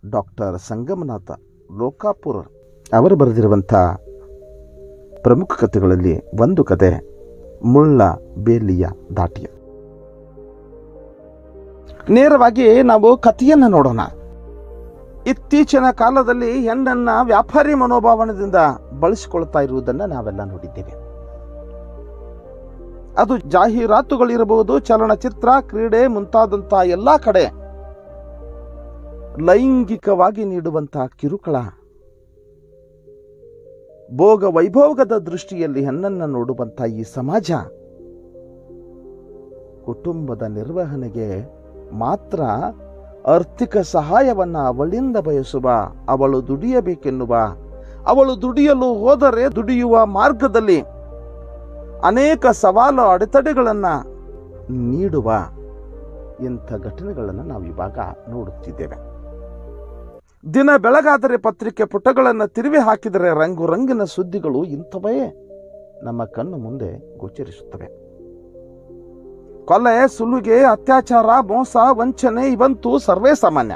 doctor Sangamanath Lokapura ಅವರು ಬರೆದಿರುವಂಥ ಪ್ರಮುಖ ಕಥೆಗಳಲ್ಲಿ ಒಂದು ಕತೆ ಮುಳ್ಳ ಬೇಲಿಯ ದಾಟಿಯ ನೇರವಾಗಿ ನಾವು ಕಥೆಯನ್ನು ನೋಡೋಣ ಇತ್ತೀಚಿನ ಕಾಲದಲ್ಲಿ ಹೆಣ್ಣನ್ನ ವ್ಯಾಪಾರಿ ಮನೋಭಾವನದಿಂದ ಬಳಸಿಕೊಳ್ತಾ ಇರುವುದನ್ನು ನಾವೆಲ್ಲ ನೋಡಿದ್ದೇವೆ ಅದು ಜಾಹೀರಾತುಗಳಿರಬಹುದು ಚಲನಚಿತ್ರ ಕ್ರೀಡೆ ಮುಂತಾದಂತಹ ಎಲ್ಲಾ ಕಡೆ ಲೈಂಗಿಕವಾಗಿ ನೀಡುವಂತಹ ಕಿರುಕುಳ ಭೋಗ ವೈಭೋಗದ ದೃಷ್ಟಿಯಲ್ಲಿ ಹೆಣ್ಣನ್ನು ನೋಡುವಂತ ಈ ಸಮಾಜ ಕುಟುಂಬದ ನಿರ್ವಹಣೆಗೆ ಮಾತ್ರ ಆರ್ಥಿಕ ಸಹಾಯವನ್ನ ಅವಳಿಂದ ಬಯಸುವ ಅವಳು ದುಡಿಯಬೇಕೆನ್ನುವ ಅವಳು ದುಡಿಯಲು ಹೋದರೆ ದುಡಿಯುವ ಮಾರ್ಗದಲ್ಲಿ ಅನೇಕ ಸವಾಲು ಅಡೆತಡೆಗಳನ್ನ ನೀಡುವ ಇಂಥ ಘಟನೆಗಳನ್ನು ನಾವು ಇವಾಗ ನೋಡುತ್ತಿದ್ದೇವೆ ದಿನ ಬೆಳಗಾದರೆ ಪತ್ರಿಕೆ ಪುಟಗಳನ್ನು ತಿರುವಿ ಹಾಕಿದರೆ ರಂಗು ರಂಗಿನ ಸುದ್ದಿಗಳು ಇಂಥವೇ ನಮ್ಮ ಕಣ್ಣು ಮುಂದೆ ಗೋಚರಿಸುತ್ತವೆ ಕೊಲೆ ಸುಲುಗೆ ಅತ್ಯಾಚಾರ ಮೋಸ ವಂಚನೆ ಇವಂತೂ ಸರ್ವೇ ಸಾಮಾನ್ಯ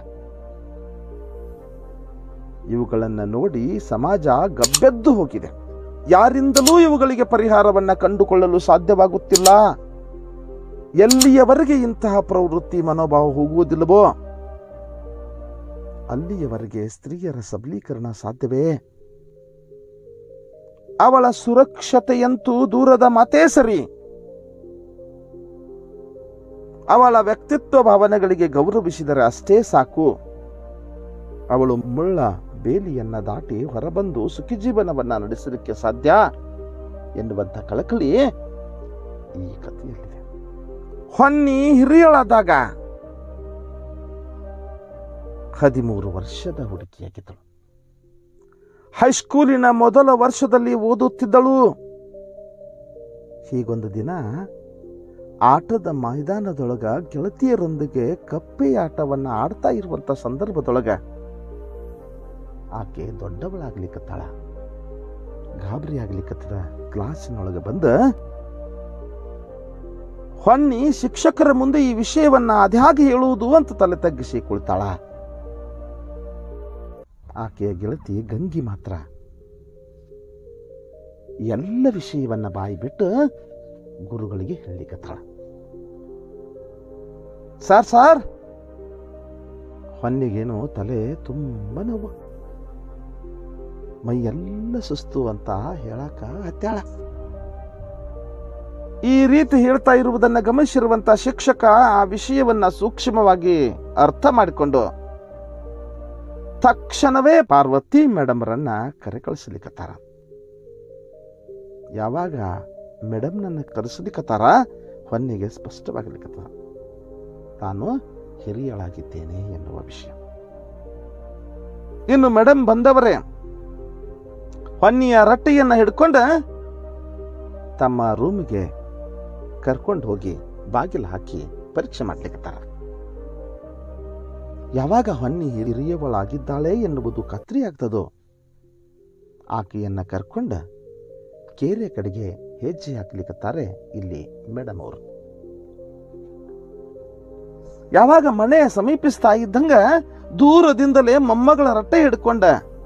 ಇವುಗಳನ್ನು ನೋಡಿ ಸಮಾಜ ಗಬ್ಬೆದ್ದು ಹೋಗಿದೆ ಯಾರಿಂದಲೂ ಇವುಗಳಿಗೆ ಪರಿಹಾರವನ್ನ ಕಂಡುಕೊಳ್ಳಲು ಸಾಧ್ಯವಾಗುತ್ತಿಲ್ಲ ಎಲ್ಲಿಯವರೆಗೆ ಇಂತಹ ಪ್ರವೃತ್ತಿ ಮನೋಭಾವ ಹೋಗುವುದಿಲ್ಲವೋ ಅಲ್ಲಿಯವರೆಗೆ ಸ್ತ್ರೀಯರ ಸಬಲೀಕರಣ ಸಾಧ್ಯವೇ ಅವಳ ಸುರಕ್ಷತೆಯಂತೂ ದೂರದ ಮಾತೇ ಸರಿ ಅವಳ ವ್ಯಕ್ತಿತ್ವ ಭಾವನೆಗಳಿಗೆ ಗೌರವಿಸಿದರೆ ಅಷ್ಟೇ ಸಾಕು ಅವಳು ಮುಳ್ಳ ಬೇಲಿಯನ್ನ ದಾಟಿ ಹೊರಬಂದು ಸುಖಿ ಜೀವನವನ್ನ ನಡೆಸಲಿಕ್ಕೆ ಸಾಧ್ಯ ಎನ್ನುವಂತ ಕಳಕಳಿ ಈ ಕಥೆಯಲ್ಲಿದೆ ಹೊನ್ನಿ ಹಿರಿಯಳಾದಾಗ ಹದಿಮೂರು ವರ್ಷದ ಹುಡುಗಿಯಾಗಿದ್ದಳು ಹೈಸ್ಕೂಲಿನ ಮೊದಲ ವರ್ಷದಲ್ಲಿ ಓದುತ್ತಿದ್ದಳು ಹೀಗೊಂದು ದಿನ ಆಟದ ಮೈದಾನದೊಳಗ ಗೆಳತಿಯರೊಂದಿಗೆ ಕಪ್ಪೆ ಆಟವನ್ನ ಆಡ್ತಾ ಇರುವಂತ ಸಂದರ್ಭದೊಳಗ ಆಕೆ ದೊಡ್ಡವಳಾಗ್ಲಿಕ್ಕತ್ತಾಳ ಗಾಬರಿ ಆಗ್ಲಿಕ್ಕತ್ತದ ಕ್ಲಾಸಿನೊಳಗೆ ಬಂದ ಹೊನ್ನಿ ಶಿಕ್ಷಕರ ಮುಂದೆ ಈ ವಿಷಯವನ್ನ ಅದ್ಯಾಗೆ ಹೇಳುವುದು ಅಂತ ತಲೆ ತಗ್ಗಿಸಿ ಕುಳಿತಾಳ ಆಕೆಯ ಗೆಳತಿ ಗಂಗಿ ಮಾತ್ರ ಎಲ್ಲ ವಿಷಯವನ್ನ ಬಾಯಿ ಬಿಟ್ಟು ಗುರುಗಳಿಗೆ ಹೇಳಿಕತ್ತಾಳ ಸರ್ ಸರ್ ಹೊನ್ನಿಗೇನು ತಲೆ ತುಂಬ ನೋವು ಮೈ ಎಲ್ಲ ಸುಸ್ತು ಅಂತ ಹೇಳಕ ಹತ್ಯಾಳ ಈ ರೀತಿ ಹೇಳ್ತಾ ಇರುವುದನ್ನ ಗಮನಿಸಿರುವಂತ ಶಿಕ್ಷಕ ಆ ವಿಷಯವನ್ನ ಸೂಕ್ಷ್ಮವಾಗಿ ಅರ್ಥ ಮಾಡಿಕೊಂಡು ತಕ್ಷಣವೇ ಪಾರ್ವತಿ ಮೇಡಮ್ರನ್ನ ಕರೆ ಕಳಿಸ್ಲಿಕ್ಕತ್ತಾರ ಯಾವಾಗ ಮೇಡಮ್ನನ್ನ ಕರೆಸಲಿಕ್ಕತ್ತಾರ ಹೊನ್ನಿಗೆ ಸ್ಪಷ್ಟವಾಗಲಿಕ್ಕತ್ತಾರ ತಾನು ಹಿರಿಯಳಾಗಿದ್ದೇನೆ ಎನ್ನುವ ವಿಷಯ ಇನ್ನು ಮೇಡಮ್ ಬಂದವರೇ ಹೊನ್ನಿಯ ರಟ್ಟೆಯನ್ನ ಹಿಡ್ಕೊಂಡ ತಮ್ಮ ರೂಮಿಗೆ ಕರ್ಕೊಂಡು ಹೋಗಿ ಬಾಗಿಲು ಹಾಕಿ ಪರೀಕ್ಷೆ ಮಾಡ್ಲಿಕ್ಕತ್ತಾರ ಯಾವಾಗ ಹೊನ್ನಿ ಹಿರಿಯವಳಾಗಿದ್ದಾಳೆ ಎನ್ನುವುದು ಖಾತ್ರಿ ಆಗ್ತದೋ ಆಕೆಯನ್ನ ಕರ್ಕೊಂಡ ಕೇರಿಯ ಕಡೆಗೆ ಹೆಜ್ಜೆ ಹಾಕ್ಲಿಕ್ಕತ್ತಾರೆ ಇಲ್ಲಿ ಮೇಡಮ್ ಅವರು ಯಾವಾಗ ಮನೆ ಸಮೀಪಿಸ್ತಾ ಇದ್ದಂಗ ದೂರದಿಂದಲೇ ಮೊಮ್ಮಗಳ ರಟ್ಟೆ ಹಿಡ್ಕೊಂಡ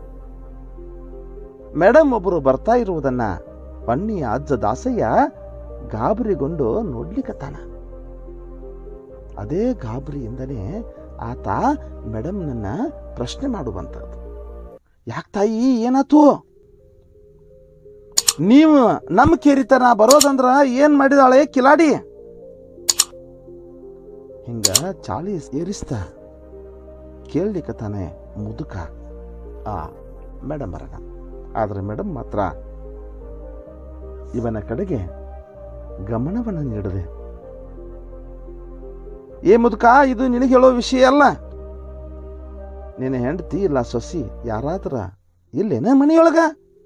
ಮೇಡಮ್ ಒಬ್ಬರು ಬರ್ತಾ ಇರುವುದನ್ನ ಹೊನ್ನಿಯ ಅಜ್ಜ ದಾಸಯ್ಯ ಗಾಬರಿಗೊಂಡು ನೋಡ್ಲಿಕ್ಕತ್ತಾನ ಅದೇ ಗಾಬರಿಯಿಂದನೇ ಆತ ಮೇಡಮ್ನನ್ನ ಪ್ರಶ್ನೆ ಮಾಡುವಂಥದ್ದು ಯಾಕೆ ತಾಯಿ ಏನಾತು ನೀವು ನಮ್ಮ ಕೇರಿತನ ಬರೋದಂದ್ರ ಏನ್ ಮಾಡಿದಾಳೆ ಕಿಲಾಡಿ ಹಿಂಗ ಚಾಳಿ ಏರಿಸ್ತ ಕೇಳಲಿಕ್ಕತ್ತಾನೆ ಮುದುಕ ಆ ಮೇಡಮ್ ಬರಗ ಆದ್ರೆ ಮೇಡಮ್ ಮಾತ್ರ ಇವನ ಕಡೆಗೆ ಗಮನವನ್ನು ನೀಡದೆ ಏ ಮುದುಕ ಇದು ನಿನಗೆ ಹೇಳೋ ವಿಷಯ ಅಲ್ಲ ನಿನ್ನ ಹೆಂಡತಿ ಇಲ್ಲ ಸೊಸಿ ಯಾರಾದ್ರ ಇಲ್ಲೇನ ಮನೆಯೊಳಗ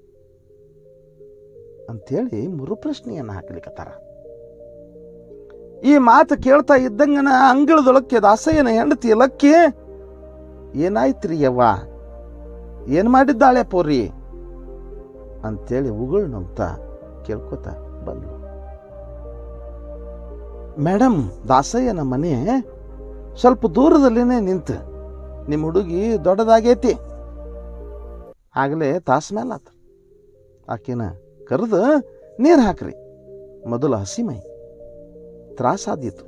ಅಂತೇಳಿ ಮರುಪ್ರಶ್ನೆಯನ್ನ ಹಾಕ್ಲಿಕ್ಕತ್ತಾರ ಈ ಮಾತು ಕೇಳ್ತಾ ಇದ್ದಂಗನ ಅಂಗಳದೊಳಕ್ಕೆ ದಾಸಯ್ಯನ ಹೆಂಡತಿ ಲಕ್ಕಿ ಏನಾಯ್ತ್ರಿ ಯವ್ವ ಏನ್ ಮಾಡಿದ್ದಾಳೆ ಪೋರಿ ಅಂತೇಳಿ ಉಗುಳ್ ನಂಬ್ತ ಕೇಳ್ಕೊತ ಬಂದ್ಲು ಮೇಡಮ್ ದಾಸಯ್ಯನ ಮನೆ ಸ್ವಲ್ಪ ದೂರದಲ್ಲಿನೇ ನಿಂತು ನಿಮ್ಮ ಹುಡುಗಿ ದೊಡ್ಡದಾಗೈತಿ ಆಗಲೇ ತಾಸು ಮೇಲೆ ಆತ ಆಕಿನ ಕರೆದು ನೀರು ಹಾಕ್ರಿ ಮೊದಲು ಹಸಿ ಮೈ ತ್ರಾಸಾದೀತು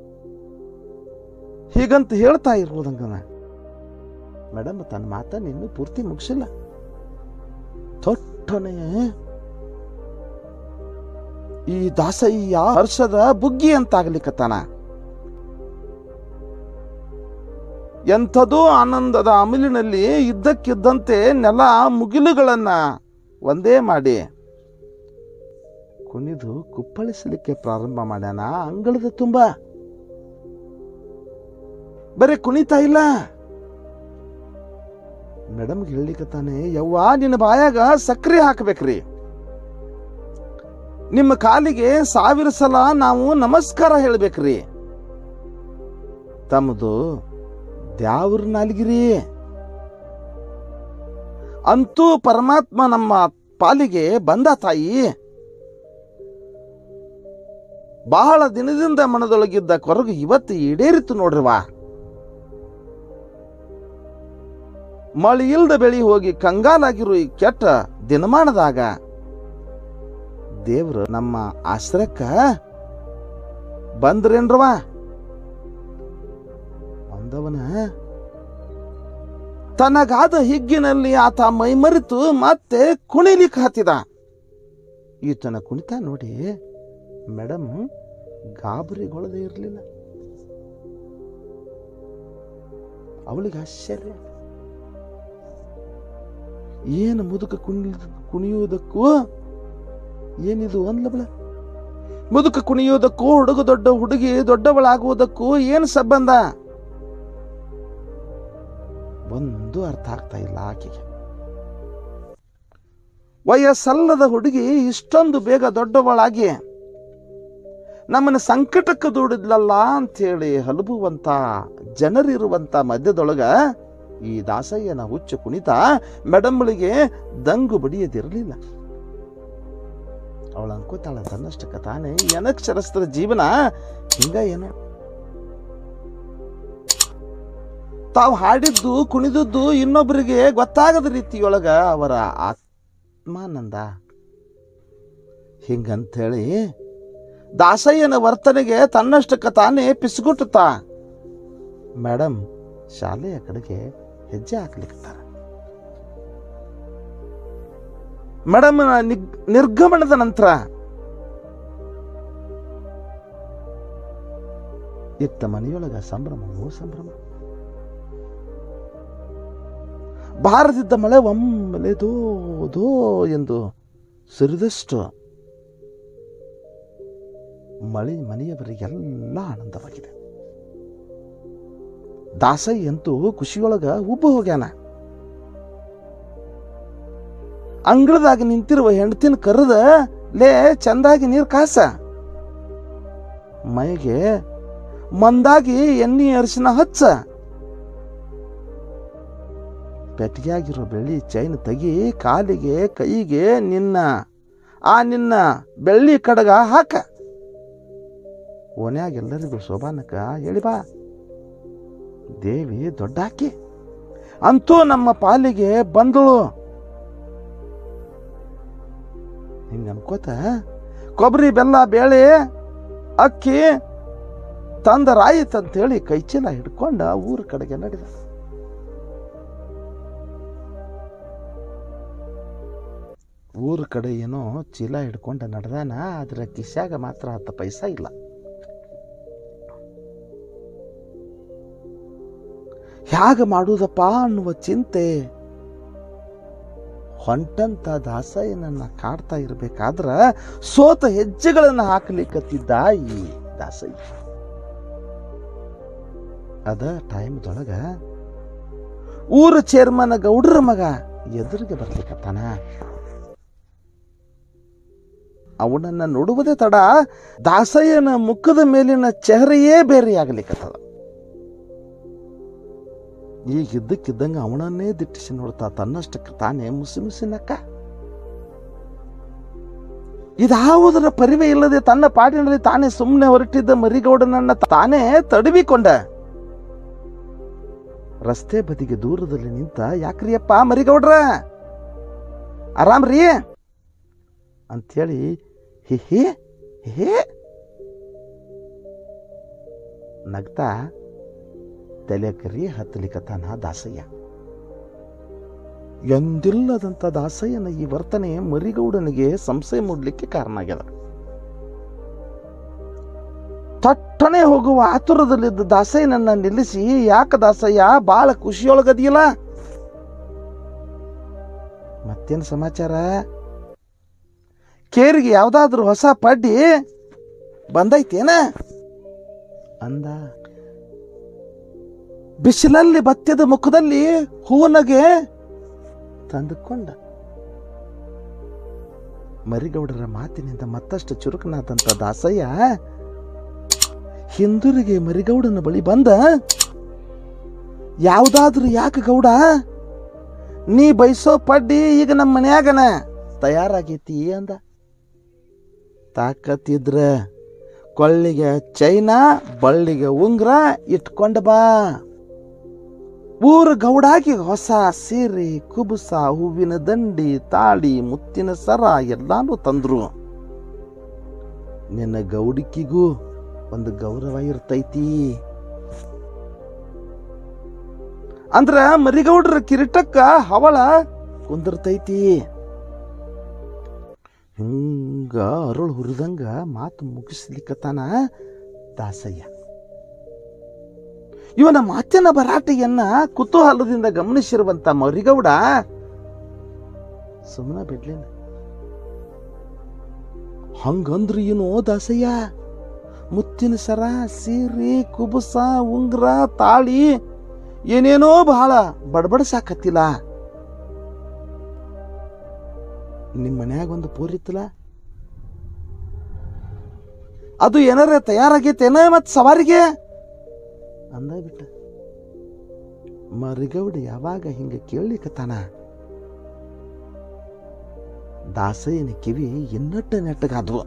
ಹೀಗಂತ ಹೇಳ್ತಾ ಇರ್ಬೋದಂಗನ ಮೇಡಮ್ ತನ್ನ ಮಾತನ್ನ ಇನ್ನೂ ಪೂರ್ತಿ ಮುಗಿಸಿಲ್ಲ ತೊಟ್ಟನೆ ಈ ದಾಸಯ್ಯ ಹರ್ಷದ ಬುಗ್ಗಿ ಅಂತಾಗ್ಲಿಕ್ಕತ್ತಾನ ಎಂಥದೋ ಆನಂದದ ಅಮಲಿನಲ್ಲಿ ಇದ್ದಕ್ಕಿದ್ದಂತೆ ನೆಲ ಮುಗಿಲುಗಳನ್ನ ಒಂದೇ ಮಾಡಿ ಕುಣಿದು ಕುಪ್ಪಳಿಸಲಿಕ್ಕೆ ಪ್ರಾರಂಭ ಮಾಡ್ಯಾನ ಅಂಗಳದ ತುಂಬ ಬರೀ ಕುಣಿತಾ ಇಲ್ಲ ಮೇಡಮ್ಗೆ ಹೇಳಿಕತ್ತಾನೆ ಯವ್ವ ನಿನ್ನ ಬಾಯಾಗ ಸಕ್ರೆ ಹಾಕ್ಬೇಕ್ರಿ ನಿಮ್ಮ ಕಾಲಿಗೆ ಸಾವಿರ ಸಲ ನಾವು ನಮಸ್ಕಾರ ಹೇಳ್ಬೇಕ್ರಿ ತಮ್ಮದು ದ್ಯಾವ್ರ ನಾಲ್ಗಿರಿ ಅಂತೂ ಪರಮಾತ್ಮ ನಮ್ಮ ಪಾಲಿಗೆ ಬಂದ ತಾಯಿ ಬಹಳ ದಿನದಿಂದ ಮನದೊಳಗಿದ್ದ ಕೊರಗು ಇವತ್ತು ಈಡೇರಿತು ನೋಡ್ರಿವಾ ಮಳಿ ಇಲ್ದ ಬೆಳಿ ಹೋಗಿ ಕಂಗಾಲಾಗಿರು ಈ ಕೆಟ್ಟ ದಿನಮಾನದಾಗ ದೇವ್ರು ನಮ್ಮ ಆಶ್ರಯಕ್ಕ ಬಂದ್ರೇನ್ರವ ಬಂದವನ ತನಗಾದ ಹಿಗ್ಗಿನಲ್ಲಿ ಆತ ಮೈಮರೆತು ಮತ್ತೆ ಕುಣಿಲಿಕ್ಕೆ ಹತ್ತಿದ ಈತನ ಕುಣಿತ ನೋಡಿ ಮೇಡಮ್ ಗಾಬರಿಗೊಳ್ಳದೆ ಇರಲಿಲ್ಲ ಅವಳಿಗೆ ಆಶ್ಚರ್ಯ ಏನು ಮುದುಕ ಕುಣಿ ಕುಣಿಯುವುದಕ್ಕೂ ಏನಿದು ಅಂದ್ಲಬಳ ಮುದುಕ ಕುಣಿಯುವುದಕ್ಕೂ ಹುಡುಗ ದೊಡ್ಡ ಹುಡುಗಿ ದೊಡ್ಡವಳಾಗುವುದಕ್ಕೂ ಏನು ಸಂಬಂಧ ಒಂದು ಅರ್ಥ ಆಗ್ತಾ ಇಲ್ಲ ಆಕೆಗೆ ವಯಸ್ಸಲ್ಲದ ಹುಡುಗಿ ಇಷ್ಟೊಂದು ಬೇಗ ದೊಡ್ಡವಳಾಗಿ ನಮ್ಮನ್ನ ಸಂಕಟಕ್ಕೆ ದೂಡಿದ್ಲಲ್ಲ ಅಂಥೇಳಿ ಹಲಬುವಂತ ಜನರಿರುವಂತ ಮಧ್ಯದೊಳಗ ಈ ದಾಸಯ್ಯನ ಹುಚ್ಚು ಕುಣಿತ ಮೇಡಮ್ಗಳಿಗೆ ದಂಗು ಬಡಿಯದಿರಲಿಲ್ಲ ಅವಳು ಅನ್ಕೋತಾಳ ತನ್ನಷ್ಟಕ್ಕ ತಾನೇ ಈ ಅನಕ್ಷರಸ್ಥರ ಜೀವನ ಹಿಂಗ ಏನೋ ತಾವು ಹಾಡಿದ್ದು ಕುಣಿದದ್ದು ಇನ್ನೊಬ್ಬರಿಗೆ ಗೊತ್ತಾಗದ ರೀತಿಯೊಳಗ ಅವರ ಆತ್ಮಾನಂದ ಹಿಂಗಂಥೇಳಿ ದಾಸಯ್ಯನ ವರ್ತನೆಗೆ ತನ್ನಷ್ಟಕ್ಕ ತಾನೇ ಪಿಸ್ಗುಟ್ಟುತ್ತಾ ಮೇಡಮ್ ಶಾಲೆಯ ಕಡೆಗೆ ಹೆಜ್ಜೆ ಹಾಕ್ಲಿಕ್ತಾರ ಮೇಡಮ್ ನಿರ್ಗಮನದ ನಂತರ ಇತ್ತ ಮನೆಯೊಳಗ ಸಂಭ್ರಮವೋ ಸಂಭ್ರಮ ಬಾರದಿದ್ದ ಮಳೆ ಒಮ್ಮೆಲೆ ದೋ ದೋ ಎಂದು ಸುರಿದಷ್ಟು ಮಳೆ ಮನೆಯವರಿಗೆಲ್ಲ ಆನಂದವಾಗಿದೆ ದಾಸಯ್ಯ ಅಂತೂ ಖುಷಿಯೊಳಗ ಉಬ್ಬು ಹೋಗ್ಯಾನ ಅಂಗಳದಾಗ ನಿಂತಿರುವ ಹೆಂಡತಿನ ಕರೆದ ಲೇ ಚಂದಾಗಿ ನೀರ್ ಕಾಸ ಮೈಗೆ ಮಂದಾಗಿ ಎಣ್ಣೆ ಅರಿಶಿನ ಹಚ್ಚ ಪೆಟ್ಟಿಗೆಯಾಗಿರೋ ಬೆಳ್ಳಿ ಚೈನ್ ತೆಗಿ ಕಾಲಿಗೆ ಕೈಗೆ ನಿನ್ನ ಆ ನಿನ್ನ ಬೆಳ್ಳಿ ಕಡಗ ಹಾಕ ಓನ್ಯಾಗ ಎಲ್ಲರಿಗೂ ಶೋಭಾನಕ ಹೇಳಿ ಬಾ ದೇವಿ ದೊಡ್ಡಾಕಿ ಅಂತೂ ನಮ್ಮ ಪಾಲಿಗೆ ಬಂದಳು ಹಿಂಗ ಅನ್ಕೋತ ಕೊಬ್ಬರಿ ಬೆಲ್ಲ ಬೇಳೆ ಅಕ್ಕಿ ತಂದ ರಾಯಿತಂತೇಳಿ ಕೈಚೀಲ ಹಿಡ್ಕೊಂಡ ಊರ ಕಡೆಗೆ ನಡೆದ ಊರ ಕಡೆ ಏನೋ ಚೀಲ ಹಿಡ್ಕೊಂಡ ನಡೆದಾನ ಅದರ ಕಿಸ್ಯಾಗ ಮಾತ್ರ ಹತ್ತು ಪೈಸಾ ಇಲ್ಲ ಹ್ಯಾಗ ಮಾಡುವುದಪ್ಪ ಅನ್ನುವ ಚಿಂತೆ ಹೊಂಟಂತ ದಾಸಯ್ಯನನ್ನ ಕಾಡ್ತಾ ಇರಬೇಕಾದ್ರ ಸೋತ ಹೆಜ್ಜೆಗಳನ್ನು ಹಾಕಲಿಕ್ಕತ್ತಿದ್ದ ಈ ದಾಸಯ್ಯ ಅದ ಟೈಮ್ದೊಳಗ ಊರ ಚೇರ್ಮನ್ ಗೌಡ್ರ ಮಗ ಎದುರಿಗೆ ಬರ್ಲಿಕ್ಕತ್ತಾನ ಅವನನ್ನ ನೋಡುವುದೇ ತಡ ದಾಸಯ್ಯನ ಮುಖದ ಮೇಲಿನ ಚೆಹರೆಯೇ ಬೇರೆಯಾಗಲಿಕ್ಕತ್ತದ ಈಗ ಇದ್ದಕ್ಕಿದ್ದಂಗೆ ಅವನನ್ನೇ ದಿಟ್ಟಿಸಿ ನೋಡ್ತಾ ತನ್ನಷ್ಟಕ್ಕೆ ತಾನೇ ಮುಸಿ ಮುಸಿ ನಕ್ಕ ಇದಾವುದರ ಪರಿವೆ ಇಲ್ಲದೆ ತನ್ನ ಪಾಡಿನಲ್ಲಿ ತಾನೇ ಸುಮ್ಮನೆ ಹೊರಟಿದ್ದ ಮರಿಗೌಡನನ್ನ ತಾನೇ ತಡವಿಕೊಂಡ ರಸ್ತೆ ಬದಿಗೆ ದೂರದಲ್ಲಿ ನಿಂತ ಯಾಕ್ರಿಯಪ್ಪ ಮರಿಗೌಡ್ರ ಆರಾಮ್ರಿ ಅಂಥೇಳಿ ಹಿ ಹಿ ಹೇ ನಗ್ತಾ ತಲೆ ಕರಿ ಹತ್ತಲಿಕತ್ತಾನ ದಾಸಯ್ಯ ಎಂದಿಲ್ಲದಂಥ ದಾಸಯ್ಯನ ಈ ವರ್ತನೆ ಮರಿಗೌಡನಿಗೆ ಸಂಶಯ ಮೂಡ್ಲಿಕ್ಕೆ ಕಾರಣ ಆಗ್ಯದ ತಟ್ಟನೆ ಹೋಗುವ ಆತುರದಲ್ಲಿದ್ದ ದಾಸಯ್ಯನನ್ನ ನಿಲ್ಲಿಸಿ ಯಾಕ ದಾಸಯ್ಯ ಬಾಳ ಖುಷಿಯೊಳಗದಿಯಲ್ಲ ಮತ್ತೇನು ಸಮಾಚಾರ ಕೇರಿಗೆ ಯಾವ್ದಾದ್ರು ಹೊಸ ಪಡ್ಡಿ ಬಂದೈತೇನ ಅಂದ ಬಿಸಿಲಲ್ಲಿ ಬತ್ಯದ ಮುಖದಲ್ಲಿ ಹೂವನಗೆ ತಂದುಕೊಂಡ ಮರಿಗೌಡರ ಮಾತಿನಿಂದ ಮತ್ತಷ್ಟು ಚುರುಕನಾದಂತ ದಾಸಯ್ಯ ಹಿಂದಿರುಗಿ ಮರಿಗೌಡನ ಬಳಿ ಬಂದ ಯಾವ್ದಾದ್ರೂ ಯಾಕೆ ಗೌಡ ನೀ ಬಯಸೋ ಪಡ್ಡಿ ಈಗ ನಮ್ಮ ಮನ್ಯಾಗನ ತಯಾರಾಗೈತಿ ಅಂದ ತಾಕತ್ತಿದ್ರ ಕೊಳ್ಳಿಗೆ ಚೈನಾ ಬಳ್ಳಿಗೆ ಉಂಗ್ರ ಇಟ್ಕೊಂಡ ಬಾ ಊರ ಗೌಡಾಗಿ ಹೊಸ ಸೀರೆ ಕುಬುಸ ಹೂವಿನ ದಂಡಿ ತಾಳಿ ಮುತ್ತಿನ ಸರ ಎಲ್ಲಾನು ತಂದ್ರು ನಿನ್ನ ಗೌಡಿಕಿಗೂ ಒಂದು ಗೌರವ ಇರ್ತೈತಿ ಅಂದ್ರ ಮರಿಗೌಡ್ರ ಕಿರೀಟಕ್ಕ ಹವಳ ಕುಂದಿರ್ತೈತಿ ಹಿಂಗ ಅರುಳು ಹುರಿದಂಗ ಮಾತು ಮುಗಿಸ್ಲಿಕ್ಕತ್ತಾನ ದಾಸಯ್ಯ ಇವನ ಮಾತಿನ ಭರಾಟೆಯನ್ನ ಕುತೂಹಲದಿಂದ ಗಮನಿಸಿರುವಂತ ಮರಿಗೌಡ ಸುಮ್ಮನೆ ಬಿಡ್ಲಿಲ್ಲ ಹಂಗಂದ್ರ ಏನು ದಾಸಯ್ಯ ಮುತ್ತಿನ ಸರ ಸೀರೆ ಕುಬುಸ ಉಂಗ್ರ ತಾಳಿ ಏನೇನೋ ಬಹಳ ಬಡಬಡಸಾಕತ್ತಿಲ್ಲ ನಿಮ್ಮ ಮನ್ಯಾಗ ಒಂದು ಪೋರಿತ್ತಲ್ಲ ಅದು ಏನಾರ ತಯಾರಾಗೈತೇನ ಮತ್ ಸವಾರಿಗೆ ಅಂದ ಬಿಟ್ಟ ಮರಿಗೌಡ ಯಾವಾಗ ಹಿಂಗ ಕೇಳಲಿಕತ್ತಾನ ದಾಸಯ್ಯನ ಕಿವಿ ಇನ್ನಟ್ಟ ನೆಟ್ಟಗಾದ್ವು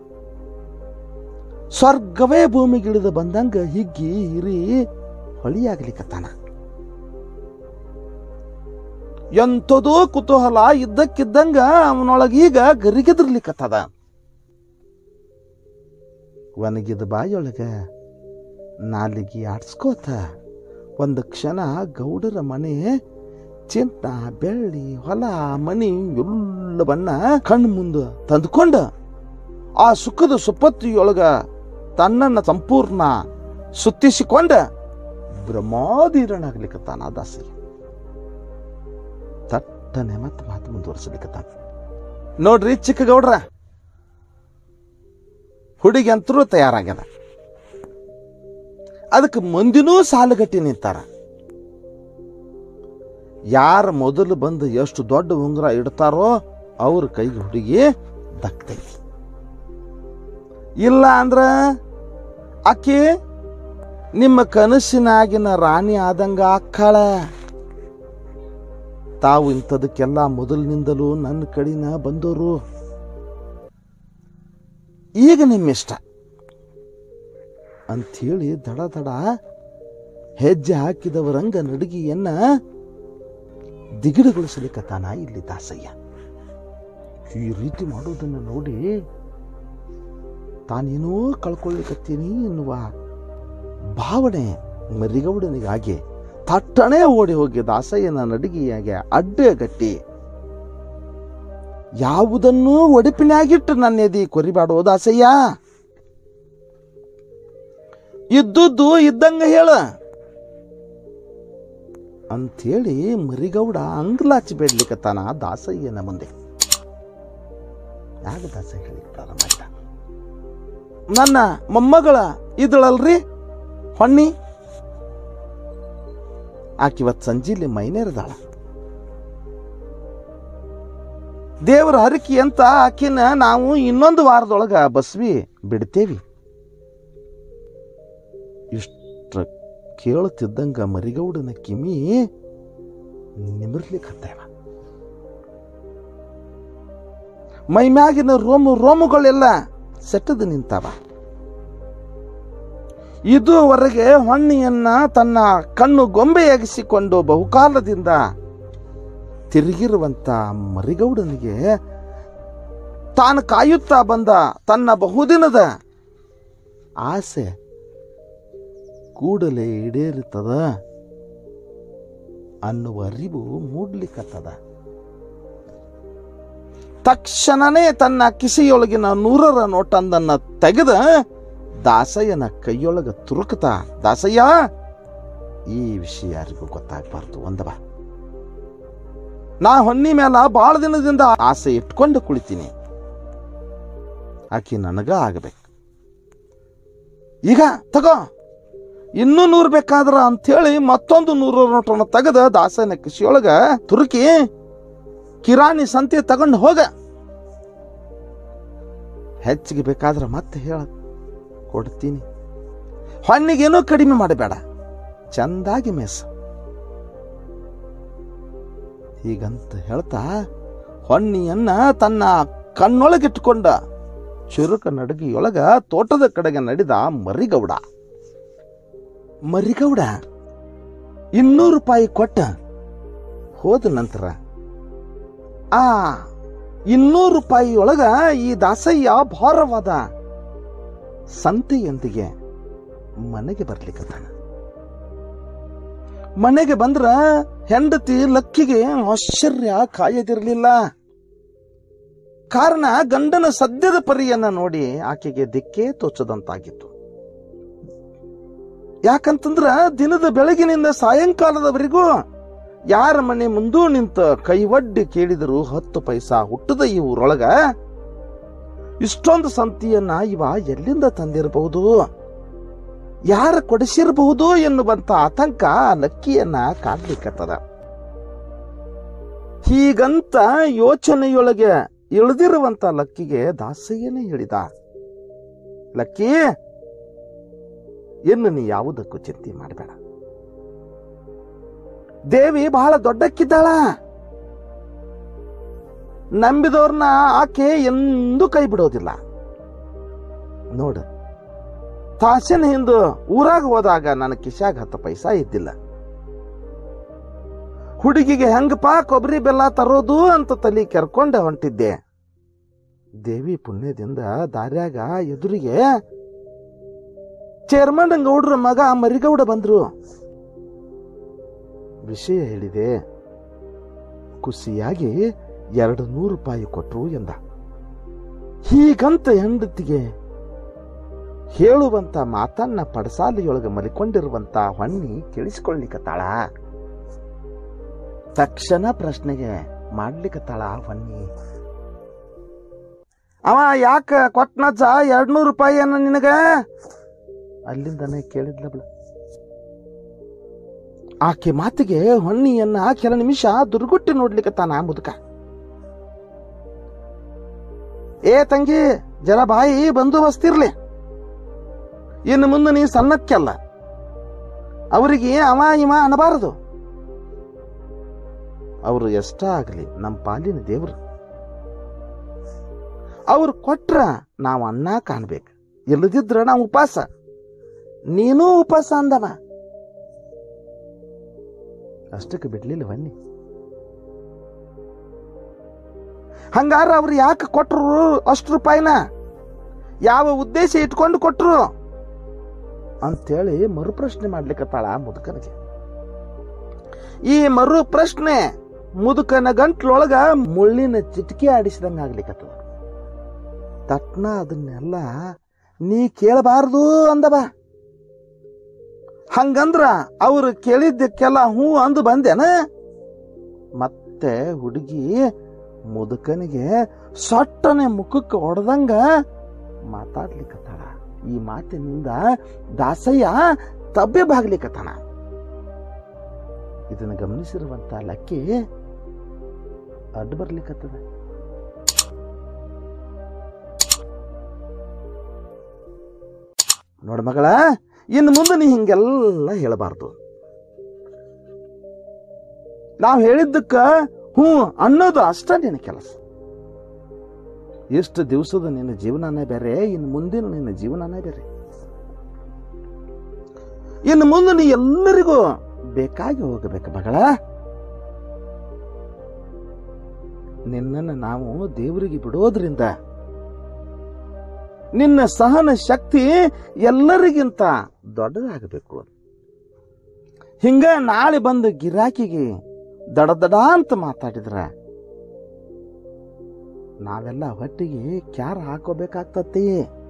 ಸ್ವರ್ಗವೇ ಭೂಮಿಗಿಳಿದು ಬಂದಂಗ ಹಿಗ್ಗಿ ಹಿರಿ ಹೊಳಿಯಾಗ್ಲಿಕತ್ತಾನ ಎಂಥದೋ ಕುತೂಹಲ ಇದ್ದಕ್ಕಿದ್ದಂಗ ಅವನೊಳಗೀಗ ಗರಿಗೆದರ್ಲಿಕತ್ತದ ಒಣಗಿದ ಬಾಯೊಳಗ ನಾಲಿಗೆ ಆಡ್ಸ್ಕೋತ ಒಂದು ಕ್ಷಣ ಗೌಡರ ಮನೆ ಚಿಂತ ಬೆಳ್ಳಿ ಹೊಲ ಮನಿ ಎಲ್ಲವನ್ನ ಕಣ್ಣು ಮುಂದ ತಂದುಕೊಂಡ ಆ ಸುಖದ ಸುಪತ್ತಿಯೊಳಗ ತನ್ನನ್ನ ಸಂಪೂರ್ಣ ಸುತ್ತಿಸಿಕೊಂಡ ಬ್ರಹ್ಮಾಧೀರನಾಗ್ಲಿಕ್ಕತ್ತಾನ ಆ ದಾಸಿ ತಟ್ಟನೆ ಮತ್ತೆ ಮಾತು ಮುಂದುವರಿಸಲಿಕ್ಕತ್ತಾನ ನೋಡ್ರಿ ಚಿಕ್ಕ ಗೌಡ್ರ ಹುಡುಗಿ ಅಂತರೂ ತಯಾರಾಗ್ಯದ ಅದಕ್ಕೆ ಮಂದಿನೂ ಸಾಲುಗಟ್ಟಿ ನಿಂತಾರ ಯಾರ ಮೊದಲು ಬಂದು ಎಷ್ಟು ದೊಡ್ಡ ಉಂಗುರ ಇಡ್ತಾರೋ ಅವ್ರ ಕೈಗೆ ಹುಡುಗಿ ದಕ್ತೈತಿ ಇಲ್ಲ ಅಂದ್ರ ಆಕಿ ನಿಮ್ಮ ಕನಸಿನಾಗಿನ ರಾಣಿ ಆದಂಗ ಅಕ್ಕಾಳ ತಾವು ಇಂಥದಕ್ಕೆಲ್ಲ ಮೊದಲಿನಿಂದಲೂ ನನ್ನ ಕಡಿನ ಬಂದವರು ಈಗ ನಿಮ್ಮಿಷ್ಟ ಅಂಥೇಳಿ ದಡ ದಡ ಹೆಜ್ಜೆ ಹಾಕಿದವರಂಗ ನಡುಗಿಯನ್ನ ದಿಗಿಡಗೊಳಿಸಲಿಕ್ಕತ್ತಾನ ಇಲ್ಲಿ ದಾಸಯ್ಯ ಈ ರೀತಿ ಮಾಡೋದನ್ನು ನೋಡಿ ತಾನೇನೋ ಕಳ್ಕೊಳ್ಳಿಕತ್ತೀನಿ ಎನ್ನುವ ಭಾವನೆ ಮರಿಗೌಡನಿಗಾಗಿ ತಟ್ಟನೆ ಓಡಿ ಹೋಗಿ ದಾಸಯ್ಯನ ನಡಿಗೆಯಾಗೆ ಅಡ್ಡಗಟ್ಟಿ ಯಾವುದನ್ನೂ ಒಡಿಪಿನಾಗಿಟ್ಟು ನನ್ನ ಎದಿ ಕೊರಿಬಾಡೋ ದಾಸಯ್ಯ ಇದ್ದುದ್ದು ಇದ್ದಂಗ ಹೇಳ ಅಂಥೇಳಿ ಮರಿಗೌಡ ಅಂಗ್ಲಾಚಿ ಬೇಡ್ಲಿಕ್ಕತ್ತಾನ ದಾಸಯ್ಯನ ಮುಂದೆ ಯಾಗ ದಾಸಯ್ಯ ಹೇಳಿ ಪ್ರಾರಂಭ ಆಯ್ತ ನನ್ನ ಮೊಮ್ಮಗಳ ಇದ್ಳಲ್ರಿ ಹೊಣ್ಣಿ ಆಕಿವತ್ ಸಂಜಿಲಿ ಮೈನೇರದಾಳ ದೇವರ ಹರಕಿ ಅಂತ ಆಕಿನ ನಾವು ಇನ್ನೊಂದು ವಾರದೊಳಗ ಬಸ್ವಿ ಬಿಡ್ತೇವಿ ಇಷ್ಟ ಕೇಳುತ್ತಿದ್ದಂಗ ಮರಿಗೌಡನ ಕಿಮಿ ನಿಮಿರ್ಲಿಕ್ಕೆ ಹತ್ತವ ಮೈ ಮ್ಯಾಗಿನ ರೋಮು ರೋಮುಗಳೆಲ್ಲ ಸೆಟ್ಟದು ನಿಂತಾವ ಇದುವರೆಗೆ ಹೊನ್ನಿಯನ್ನ ತನ್ನ ಕಣ್ಣು ಗೊಂಬೆಯಾಗಿಸಿಕೊಂಡು ಬಹುಕಾಲದಿಂದ ತಿರುಗಿರುವಂತ ಮರಿಗೌಡನಿಗೆ ತಾನು ಕಾಯುತ್ತಾ ಬಂದ ತನ್ನ ಬಹುದಿನದ ಆಸೆ ಕೂಡಲೇ ಈಡೇರುತ್ತದ ಅನ್ನುವ ಅರಿವು ಮೂಡ್ಲಿಕ್ಕತ್ತದ ತಕ್ಷಣನೇ ತನ್ನ ಕಿಸೆಯೊಳಗಿನ ನೂರರ ನೋಟೊಂದನ್ನ ತೆಗೆದ ದಾಸಯ್ಯನ ಕೈಯೊಳಗ ತುರುಕ್ತ ದಾಸಯ್ಯ ಈ ವಿಷಯ ಯಾರಿಗೂ ಗೊತ್ತಾಗಬಾರ್ದು ಒಂದವ ನಾ ಹೊನ್ನಿ ಮೇಲ ಬಾಳ ದಿನದಿಂದ ಆಸೆ ಇಟ್ಕೊಂಡು ಕುಳಿತೀನಿ ಆಕಿ ನನಗ ಆಗಬೇಕು ಈಗ ತಗೋ ಇನ್ನೂ ನೂರು ಬೇಕಾದ್ರ ಅಂಥೇಳಿ ಮತ್ತೊಂದು ನೂರು ನೋಟನ್ನು ತೆಗೆದ ದಾಸನ ಕಿಸಿಯೊಳಗ ತುರುಕಿ ಕಿರಾಣಿ ಸಂತೆ ತಗೊಂಡು ಹೋಗ ಹೆಚ್ಚಿಗೆ ಬೇಕಾದ್ರೆ ಮತ್ತೆ ಹೇಳ ಕೊಡ್ತೀನಿ ಹೊಣ್ಣಿಗೇನೂ ಕಡಿಮೆ ಮಾಡಬೇಡ ಚಂದಾಗಿ ಮೇಸ ಹೀಗಂತ ಹೇಳ್ತಾ ಹೊನ್ನಿಯನ್ನ ತನ್ನ ಕಣ್ಣೊಳಗಿಟ್ಟುಕೊಂಡ ಚುರುಕ ನಡಗಿಯೊಳಗ ತೋಟದ ಕಡೆಗೆ ನಡೆದ ಮರಿಗೌಡ ಮರಿಗೌಡ ಇನ್ನೂರು ರೂಪಾಯಿ ಕೊಟ್ಟ ಹೋದ ನಂತರ ಆ ಇನ್ನೂರು ರೂಪಾಯಿ ಒಳಗ ಈ ದಾಸಯ್ಯ ಭಾರವಾದ ಸಂತೆಯೊಂದಿಗೆ ಮನೆಗೆ ಬರ್ಲಿಕ್ಕತ್ತಾನ ಮನೆಗೆ ಬಂದ್ರ ಹೆಂಡತಿ ಲಕ್ಕಿಗೆ ಆಶ್ಚರ್ಯ ಕಾಯದಿರಲಿಲ್ಲ ಕಾರಣ ಗಂಡನ ಸದ್ಯದ ಪರಿಯನ್ನ ನೋಡಿ ಆಕೆಗೆ ದಿಕ್ಕೇ ತೋಚದಂತಾಗಿತ್ತು ಯಾಕಂತಂದ್ರ ದಿನದ ಬೆಳಗಿನಿಂದ ಸಾಯಂಕಾಲದವರೆಗೂ ಯಾರ ಮನೆ ಮುಂದೂ ನಿಂತ ಕೈ ಒಡ್ಡಿ ಕೇಳಿದರು ಹತ್ತು ಪೈಸಾ ಹುಟ್ಟದ ಈ ಊರೊಳಗ ಇಷ್ಟೊಂದು ಸಂತಿಯನ್ನ ಇವ ಎಲ್ಲಿಂದ ತಂದಿರಬಹುದು ಯಾರ ಕೊಡಿಸಿರಬಹುದು ಎನ್ನುವಂತ ಆತಂಕ ಲಕ್ಕಿಯನ್ನ ಕಾಡ್ಲಿಕ್ಕತ್ತದ ಹೀಗಂತ ಯೋಚನೆಯೊಳಗೆ ಇಳಿದಿರುವಂತ ಲಕ್ಕಿಗೆ ದಾಸಯ್ಯನೇ ಹೇಳಿದ ಲಕ್ಕಿ ಇನ್ನು ನೀ ಯಾವುದಕ್ಕೂ ಚಿಂತೆ ಮಾಡಬೇಡ ದೇವಿ ಬಹಳ ದೊಡ್ಡಕ್ಕಿದ್ದಾಳ ನಂಬಿದವ್ರನ್ನ ಆಕೆ ಎಂದೂ ಕೈ ಬಿಡೋದಿಲ್ಲ ನೋಡು ತಾಸಿನ ಹಿಂದು ಊರಾಗ ಹೋದಾಗ ನನ್ನ ಕಿಶಾಗ ಹತ್ತು ಪೈಸಾ ಇದ್ದಿಲ್ಲ ಹುಡುಗಿಗೆ ಹೆಂಗಪ್ಪ ಕೊಬ್ಬರಿ ಬೆಲ್ಲ ತರೋದು ಅಂತ ತಲೆ ಕೆರ್ಕೊಂಡೆ ಹೊಂಟಿದ್ದೆ ದೇವಿ ಪುಣ್ಯದಿಂದ ದಾರ್ಯಾಗ ಎದುರಿಗೆ ಚೇರ್ಮನ್ ಗೌಡ್ರ ಮಗ ಮರಿಗೌಡ ಬಂದ್ರು ವಿಷಯ ಹೇಳಿದೆ ಖುಷಿಯಾಗಿ ಎರಡು ನೂರು ರೂಪಾಯಿ ಕೊಟ್ರು ಎಂದ ಹೀಗಂತ ಹೆಂಡತಿಗೆ ಹೇಳುವಂತ ಮಾತನ್ನ ಪಡಸಾಲೆಯೊಳಗೆ ಮಲಿಕೊಂಡಿರುವಂತ ಹೊಣ್ಣಿ ಕೇಳಿಸಿಕೊಳ್ಳಿಕತ್ತಾಳ ತಕ್ಷಣ ಪ್ರಶ್ನೆಗೆ ಮಾಡ್ಲಿಕತ್ತಾಳ ಹೊನ್ನಿ ಅವ ಯಾಕ ಕೊಟ್ನಜ್ಜ ಎರಡ್ನೂರು ರೂಪಾಯಿ ಅನ್ನ ನಿನಗ ಅಲ್ಲಿಂದನೇ ಕೇಳಿದ್ಲ ಬಿಡ ಆಕೆ ಮಾತಿಗೆ ಹೊನ್ನಿಯನ್ನ ಕೆಲ ನಿಮಿಷ ದುರ್ಗುಟ್ಟಿ ನೋಡ್ಲಿಕತ್ತಾನ ಮುದುಕ ಏ ತಂಗಿ ಜರ ಬಾಯಿ ಬಂದೋಬಸ್ತಿರ್ಲಿ ಇನ್ನು ಮುಂದೆ ನೀ ಸಣ್ಣಕ್ಕೆಲ್ಲ ಅವರಿಗೆ ಅವ ಇವ ಅನ್ನಬಾರದು ಅವರು ಎಷ್ಟ ಆಗಲಿ ನಮ್ಮ ಪಾಲಿನ ದೇವ್ರು ಅವ್ರು ಕೊಟ್ರ ನಾವು ಅನ್ನ ಕಾಣ್ಬೇಕು ಇಲ್ಲದಿದ್ರ ನಾವು ಉಪವಾಸ ನೀನೂ ಉಪವಾಸ ಅಂದವ ಅಷ್ಟಕ್ಕೆ ಬಿಡ್ಲಿಲ್ಲ ಬನ್ನಿ ಹಂಗಾರ ಅವ್ರು ಯಾಕೆ ಕೊಟ್ರು ಅಷ್ಟು ರೂಪಾಯಿನ ಯಾವ ಉದ್ದೇಶ ಇಟ್ಕೊಂಡು ಕೊಟ್ರು ಅಂತೇಳಿ ಮರುಪ್ರಶ್ನೆ ಮಾಡ್ಲಿಕ್ಕತ್ತಾಳ ಆ ಮುದುಕನಿಗೆ ಈ ಮರು ಪ್ರಶ್ನೆ ಮುದುಕನ ಗಂಟ್ಲೊಳಗ ಮುಳ್ಳಿನ ಚಿಟಿಕೆ ಆಡಿಸಿದಂಗ ಆಗ್ಲಿಕ್ಕತ್ತದ ತಟ್ನ ಅದನ್ನೆಲ್ಲ ನೀ ಕೇಳಬಾರ್ದು ಅಂದವ ಹಂಗಂದ್ರ ಅವ್ರು ಕೇಳಿದ್ದಕ್ಕೆಲ್ಲ ಹ್ಞೂ ಅಂದು ಬಂದೇನ ಮತ್ತೆ ಹುಡುಗಿ ಮುದುಕನಿಗೆ ಸೊಟ್ಟನೆ ಮುಖಕ್ಕೆ ಹೊಡೆದಂಗ ಮಾತಾಡ್ಲಿಕ್ಕತ್ತಾಳ ಈ ಮಾತಿನಿಂದ ದಾಸಯ್ಯ ತಬ್ಬೆ ಬಾಗ್ಲಿಕ್ಕತ್ತಾನ ಇದನ್ನು ಗಮನಿಸಿರುವಂತ ಲಕ್ಕಿ ಅಡ್ಡ ಬರ್ಲಿಕ್ಕತ್ತದ ನೋಡ ಮಗಳ ಇನ್ನು ಮುಂದೆ ನೀ ಹಿಂಗೆಲ್ಲ ಹೇಳಬಾರ್ದು ನಾವು ಹೇಳಿದ್ದಕ್ಕ ಹ್ಞೂ ಅನ್ನೋದು ಅಷ್ಟ ನಿನ್ನ ಕೆಲಸ ಎಷ್ಟು ದಿವಸದ ನಿನ್ನ ಜೀವನನೇ ಬೇರೆ ಇನ್ನು ಮುಂದಿನ ನಿನ್ನ ಜೀವನನೇ ಬೇರೆ ಇನ್ನು ಮುಂದೆ ನೀ ಎಲ್ಲರಿಗೂ ಬೇಕಾಗಿ ಹೋಗಬೇಕು ಮಗಳ ನಿನ್ನನ್ನು ನಾವು ದೇವರಿಗೆ ಬಿಡೋದ್ರಿಂದ ನಿನ್ನ ಸಹನ ಶಕ್ತಿ ಎಲ್ಲರಿಗಿಂತ ದೊಡ್ಡದಾಗಬೇಕು ಹಿಂಗ ನಾಳೆ ಬಂದು ಗಿರಾಕಿಗೆ ದಡದಡ ಅಂತ ಮಾತಾಡಿದ್ರ ನಾವೆಲ್ಲ ಹೊಟ್ಟಿಗೆ ಕ್ಯಾರ ಹಾಕೋಬೇಕಾಗ್ತತಿ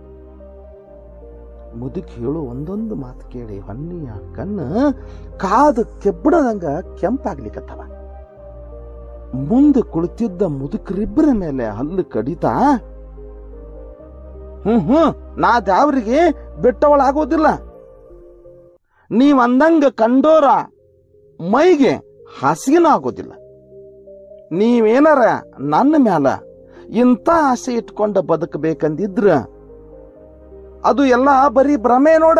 ಮುದುಕಿ ಹೇಳು ಒಂದೊಂದು ಮಾತು ಕೇಳಿ ಹೊನ್ನಿಯ ಕಣ್ಣು ಕಾದು ಕೆಬ್ಬಡದಂಗ ಕೆಂಪಾಗ್ಲಿಕ್ಕತ್ತವ ಮುಂದೆ ಕುಳಿತಿದ್ದ ಮುದುಕರಿಬ್ಬರ ಮೇಲೆ ಹಲ್ಲು ಕಡಿತಾ ಹ್ಮ್ ಹ್ಮ್ ನಾ ದ್ಯಾವ್ರಿಗೆ ಬಿಟ್ಟವಳಾಗೋದಿಲ್ಲ ನೀವ್ ಅಂದಂಗ ಕಂಡೋರ ಮೈಗೆ ಹಾಸಿಗೆನೂ ಆಗೋದಿಲ್ಲ ನೀವೇನಾರ ನನ್ನ ಮ್ಯಾಲ ಇಂಥ ಆಸೆ ಇಟ್ಕೊಂಡ ಬದುಕಬೇಕಂದಿದ್ರ ಅದು ಎಲ್ಲ ಬರೀ ಭ್ರಮೆ ನೋಡ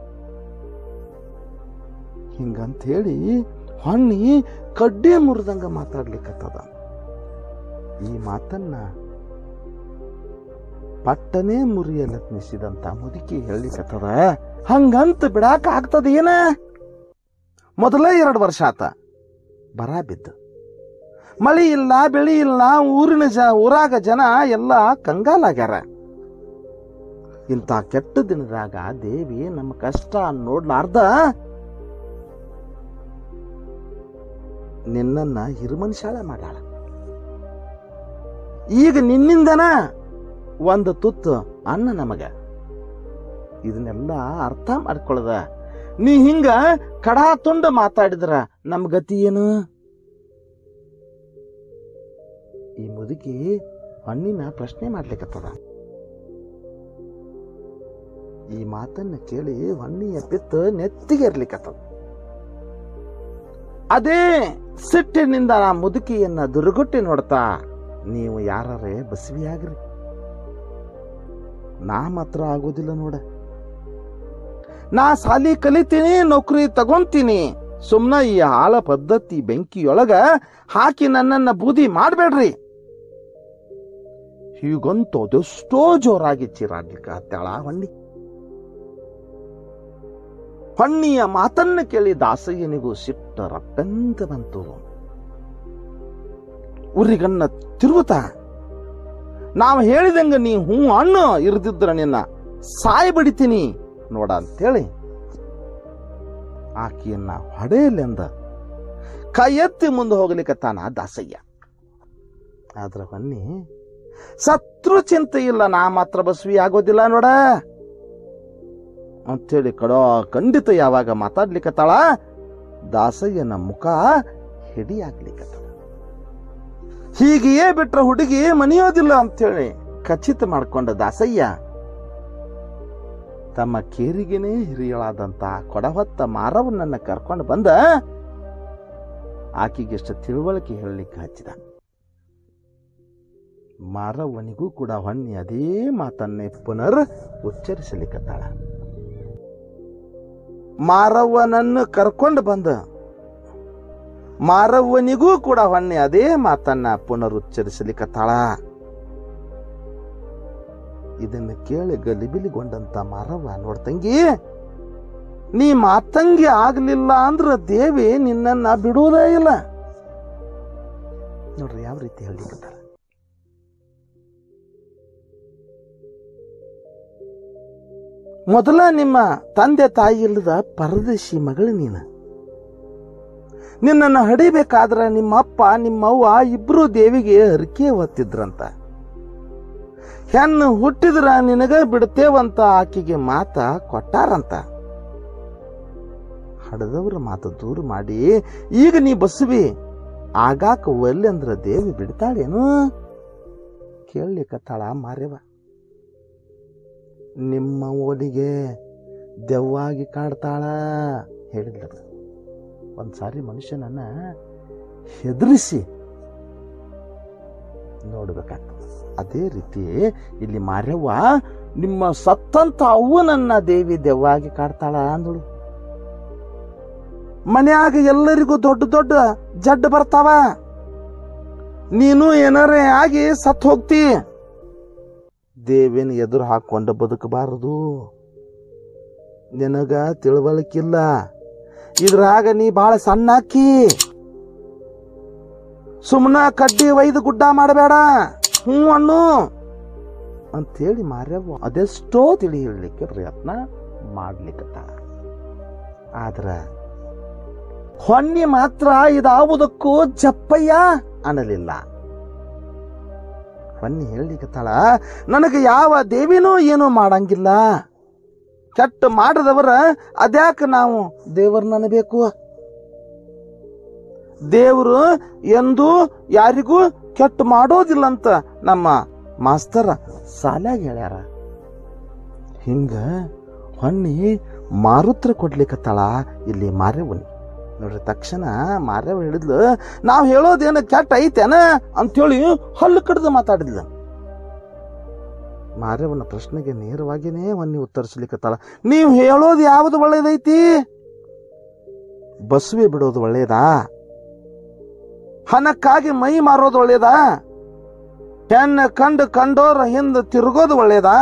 ಹಿಂಗಂತ ಹೇಳಿ ಹೊಣ್ಣಿ ಕಡ್ಡಿ ಮುರಿದಂಗ ಮಾತಾಡ್ಲಿಕ್ಕತ್ತದ ಈ ಮಾತನ್ನ ಪಟ್ಟನೆ ಮುರಿಯಲತ್ನಿಸಿದಂತ ಮುದುಕಿ ಹೇಳಿಕತ್ತದ ಹಂಗಂತ ಬಿಡಾಕ ಆಗ್ತದ ಏನ ಮೊದಲೇ ಎರಡು ವರ್ಷ ಆತ ಬರ ಬಿದ್ದು ಮಳಿ ಇಲ್ಲ ಬೆಳಿ ಇಲ್ಲ ಊರಿನ ಜ ಊರಾಗ ಜನ ಎಲ್ಲ ಕಂಗಾಲಾಗ್ಯಾರ ಇಂಥ ಕೆಟ್ಟ ದಿನದಾಗ ದೇವಿ ನಮ್ಮ ಕಷ್ಟ ನೋಡ್ಲಾರ್ದ ನಿನ್ನನ್ನ ಹಿರುಮನುಷ್ಯಾಳ ಮಾಡಾಳ ಈಗ ನಿನ್ನಿಂದನ ಒಂದು ತುತ್ತು ಅನ್ನ ನಮಗ ಇದನ್ನೆಲ್ಲ ಅರ್ಥ ಮಾಡ್ಕೊಳ್ಳದ ನೀ ಹಿಂಗ ಕಡಾ ತುಂಡ ಮಾತಾಡಿದ್ರ ನಮ್ ಗತಿ ಏನು ಈ ಮುದುಕಿ ಹಣ್ಣಿನ ಪ್ರಶ್ನೆ ಮಾಡ್ಲಿಕ್ಕತ್ತದ ಈ ಮಾತನ್ನ ಕೇಳಿ ಹೊನ್ನಿಯ ಪಿತ್ತ ನೆತ್ತಿಗೆ ಇರ್ಲಿಕ್ಕತ್ತದ ಅದೇ ಸಿಟ್ಟಿನಿಂದ ಆ ಮುದುಕಿಯನ್ನ ದುರ್ಗುಟ್ಟಿ ನೋಡ್ತಾ ನೀವು ಯಾರೇ ಬಸವಿಯಾಗ್ರಿ ನಾ ಮಾತ್ರ ಆಗೋದಿಲ್ಲ ನೋಡ ನಾ ಸಾಲಿ ಕಲಿತೀನಿ ನೌಕರಿ ತಗೊಂತೀನಿ ಸುಮ್ನ ಈ ಹಾಳ ಪದ್ಧತಿ ಬೆಂಕಿಯೊಳಗ ಹಾಕಿ ನನ್ನನ್ನ ಬೂದಿ ಮಾಡ್ಬೇಡ್ರಿ ಹೀಗಂತೂ ಅದೆಷ್ಟೋ ಜೋರಾಗಿ ಚೀರಾಡ್ಲಿಕ್ಕೆ ಹತ್ತಾಳ ಹೊಣ್ಣಿ ಹೊಣ್ಣಿಯ ಮಾತನ್ನ ಕೇಳಿ ದಾಸಯ್ಯನಿಗೂ ಸಿಟ್ಟ ರಪ್ಪೆಂತ ಬಂತು ಉರಿಗಣ್ಣ ತಿರುಗುತ್ತ ನಾವು ಹೇಳಿದಂಗ ನೀ ಹೂ ಹಣ್ಣು ಇರ್ದಿದ್ರ ನಿನ್ನ ಸಾಯಿ ಬಿಡಿತೀನಿ ನೋಡ ಅಂತೇಳಿ ಆಕೆಯನ್ನ ಹೊಡೆಯಲೆಂದ ಕೈ ಎತ್ತಿ ಮುಂದೆ ಹೋಗ್ಲಿಕ್ಕತ್ತಾನ ದಾಸಯ್ಯ ಆದ್ರ ಹೊನ್ನಿ ಸತ್ರು ಚಿಂತೆ ಇಲ್ಲ ನಾ ಮಾತ್ರ ಬಸವಿ ಆಗೋದಿಲ್ಲ ನೋಡ ಅಂತೇಳಿ ಕಡೋ ಖಂಡಿತ ಯಾವಾಗ ಮಾತಾಡ್ಲಿಕ್ಕತ್ತಾಳ ದಾಸಯ್ಯನ ಮುಖ ಹಿಡಿ ಆಗ್ಲಿಕ್ಕತ್ತದ ಹೀಗೆಯೇ ಬಿಟ್ರ ಹುಡುಗಿ ಮನೆಯೋದಿಲ್ಲ ಅಂತೇಳಿ ಖಚಿತ ಮಾಡ್ಕೊಂಡ ದಾಸಯ್ಯ ತಮ್ಮ ಕೇರಿಗೆನೇ ಹಿರಿಯಳಾದಂತ ಕೊಡಹೊತ್ತ ಮಾರವನನ್ನ ಕರ್ಕೊಂಡು ಬಂದ ಆಕೆಗೆಷ್ಟು ತಿಳುವಳಿಕೆ ಹೇಳಲಿಕ್ಕೆ ಹಚ್ಚಿದ ಮಾರವ್ವನಿಗೂ ಕೂಡ ಹೊಣ್ಣಿ ಅದೇ ಮಾತನ್ನೇ ಪುನರ್ ಉಚ್ಚರಿಸಲಿಕ್ಕತ್ತಾಳ ಮಾರವ್ವನನ್ನು ಕರ್ಕೊಂಡು ಬಂದ ಮಾರವ್ವನಿಗೂ ಕೂಡ ಹೊಣ್ಣೆ ಅದೇ ಮಾತನ್ನ ಪುನರುಚ್ಚರಿಸಲಿಕ್ಕತ್ತಾಳ ಇದನ್ನು ಕೇಳಿ ಗಲಿಬಿಲಿಗೊಂಡಂತ ಮಾರವ್ವ ನೋಡ್ತಂಗಿ ನೀ ಮಾತಂಗಿ ಆಗ್ಲಿಲ್ಲ ಅಂದ್ರ ದೇವಿ ನಿನ್ನನ್ನ ಬಿಡುವುದೇ ಇಲ್ಲ ನೋಡ್ರಿ ಯಾವ ರೀತಿ ಹೇಳಿಕತ್ತಾರ ಮೊದಲ ನಿಮ್ಮ ತಂದೆ ತಾಯಿ ಇಲ್ಲದ ಪರದೇಶಿ ಮಗಳು ನೀನು ನಿನ್ನನ್ನು ಹಡಿಬೇಕಾದ್ರ ನಿಮ್ಮಪ್ಪ ನಿಮ್ಮವ್ವ ಇಬ್ರು ದೇವಿಗೆ ಹರಿಕೆ ಹೊತ್ತಿದ್ರಂತ ಹೆಣ್ಣು ಹುಟ್ಟಿದ್ರ ನಿನಗ ಬಿಡ್ತೇವಂತ ಆಕೆಗೆ ಮಾತ ಕೊಟ್ಟಾರಂತ ಹಡದವ್ರ ಮಾತು ದೂರ ಮಾಡಿ ಈಗ ನೀ ಬಸವಿ ಆಗಾಕ ಒಲ್ಲೆ ಅಂದ್ರ ದೇವಿ ಬಿಡ್ತಾಳೇನು ಕೇಳಲಿಕ್ಕತ್ತಾಳ ಮಾರ್ಯವ ನಿಮ್ಮ ಓಲಿಗೆ ದೆವ್ವಾಗಿ ಕಾಡ್ತಾಳ ಹೇಳಿದ್ಲ ಒಂದ್ಸಾರಿ ಮನುಷ್ಯನನ್ನ ಹೆದರಿಸಿ ನೋಡ್ಬೇಕಾಗ್ತದೆ ಅದೇ ರೀತಿ ಇಲ್ಲಿ ಮಾರ್ಯವ್ವ ನಿಮ್ಮ ಸತ್ತಂತ ಅವ್ವನನ್ನ ದೇವಿ ದೆವ್ವಾಗಿ ಕಾಡ್ತಾಳ ಅಂದಳು ಮನ್ಯಾಗ ಎಲ್ಲರಿಗೂ ದೊಡ್ಡ ದೊಡ್ಡ ಜಡ್ಡು ಬರ್ತಾವ ನೀನು ಏನಾರೇ ಆಗಿ ಸತ್ ಹೋಗ್ತಿ ದೇವಿನ ಎದುರು ಹಾಕೊಂಡು ಬದುಕಬಾರದು ನಿನಗ ತಿಳುವಳಿಕಿಲ್ಲ ಇದ್ರಾಗ ನೀ ಬಾಳ ಸಣ್ಣ ಅಕ್ಕಿ ಸುಮ್ಮನ ಕಡ್ಡಿ ಒಯ್ದು ಗುಡ್ಡ ಮಾಡಬೇಡ ಹ್ಞೂ ಅಣ್ಣು ಅಂತೇಳಿ ಮಾರ್ಯವ್ವ ಅದೆಷ್ಟೋ ತಿಳಿ ಹೇಳಲಿಕ್ಕೆ ಪ್ರಯತ್ನ ಮಾಡ್ಲಿಕ್ಕತ್ತ ಆದ್ರ ಹೊನ್ನಿ ಮಾತ್ರ ಇದಾವುದಕ್ಕೂ ಜಪ್ಪಯ್ಯ ಅನ್ನಲಿಲ್ಲ ಹೊನ್ನಿ ಹೇಳಿಕತ್ತಾಳ ನನಗೆ ಯಾವ ದೇವಿನೂ ಏನೂ ಮಾಡಂಗಿಲ್ಲ ಕೆಟ್ಟ ಮಾಡದವರ ಅದ್ಯಾಕ ನಾವು ದೇವರನ್ನ ಅನ್ಬೇಕು ದೇವರು ಎಂದು ಯಾರಿಗೂ ಕೆಟ್ಟ ಮಾಡೋದಿಲ್ಲ ಅಂತ ನಮ್ಮ ಮಾಸ್ತರ ಸಾಲಾಗ ಹೇಳ್ಯಾರ ಹಿಂಗ ಹೊನ್ನಿ ಮಾರುತ್ರ ಕೊಡ್ಲಿಕ್ಕತ್ತಾಳ ಇಲ್ಲಿ ಮಾರ್ಯವನಿ ನೋಡ್ರಿ ತಕ್ಷಣ ಮಾರ್ಯವ ಹೇಳಿದ್ಲು ನಾವು ಹೇಳೋದೇನು ಕೆಟ್ಟ ಐತೇನ ಅಂತೇಳಿ ಹಲ್ಲು ಕಡ್ದು ಮಾತಾಡಿದ್ಲು ಮಾರ್ಯವನ ಪ್ರಶ್ನೆಗೆ ನೇರವಾಗಿನೇ ಹೊನ್ನಿ ಉತ್ತರಿಸ್ಲಿಕ್ಕತ್ತಾಳ ನೀವು ಹೇಳೋದು ಯಾವುದು ಒಳ್ಳೇದೈತಿ ಬಸವೆ ಬಿಡೋದು ಒಳ್ಳೇದಾ ಹಣಕ್ಕಾಗಿ ಮೈ ಮಾರೋದು ಒಳ್ಳೇದಾ ಹೆಣ್ಣು ಕಂಡು ಕಂಡೋರ ಹಿಂದ ತಿರುಗೋದು ಒಳ್ಳೇದಾ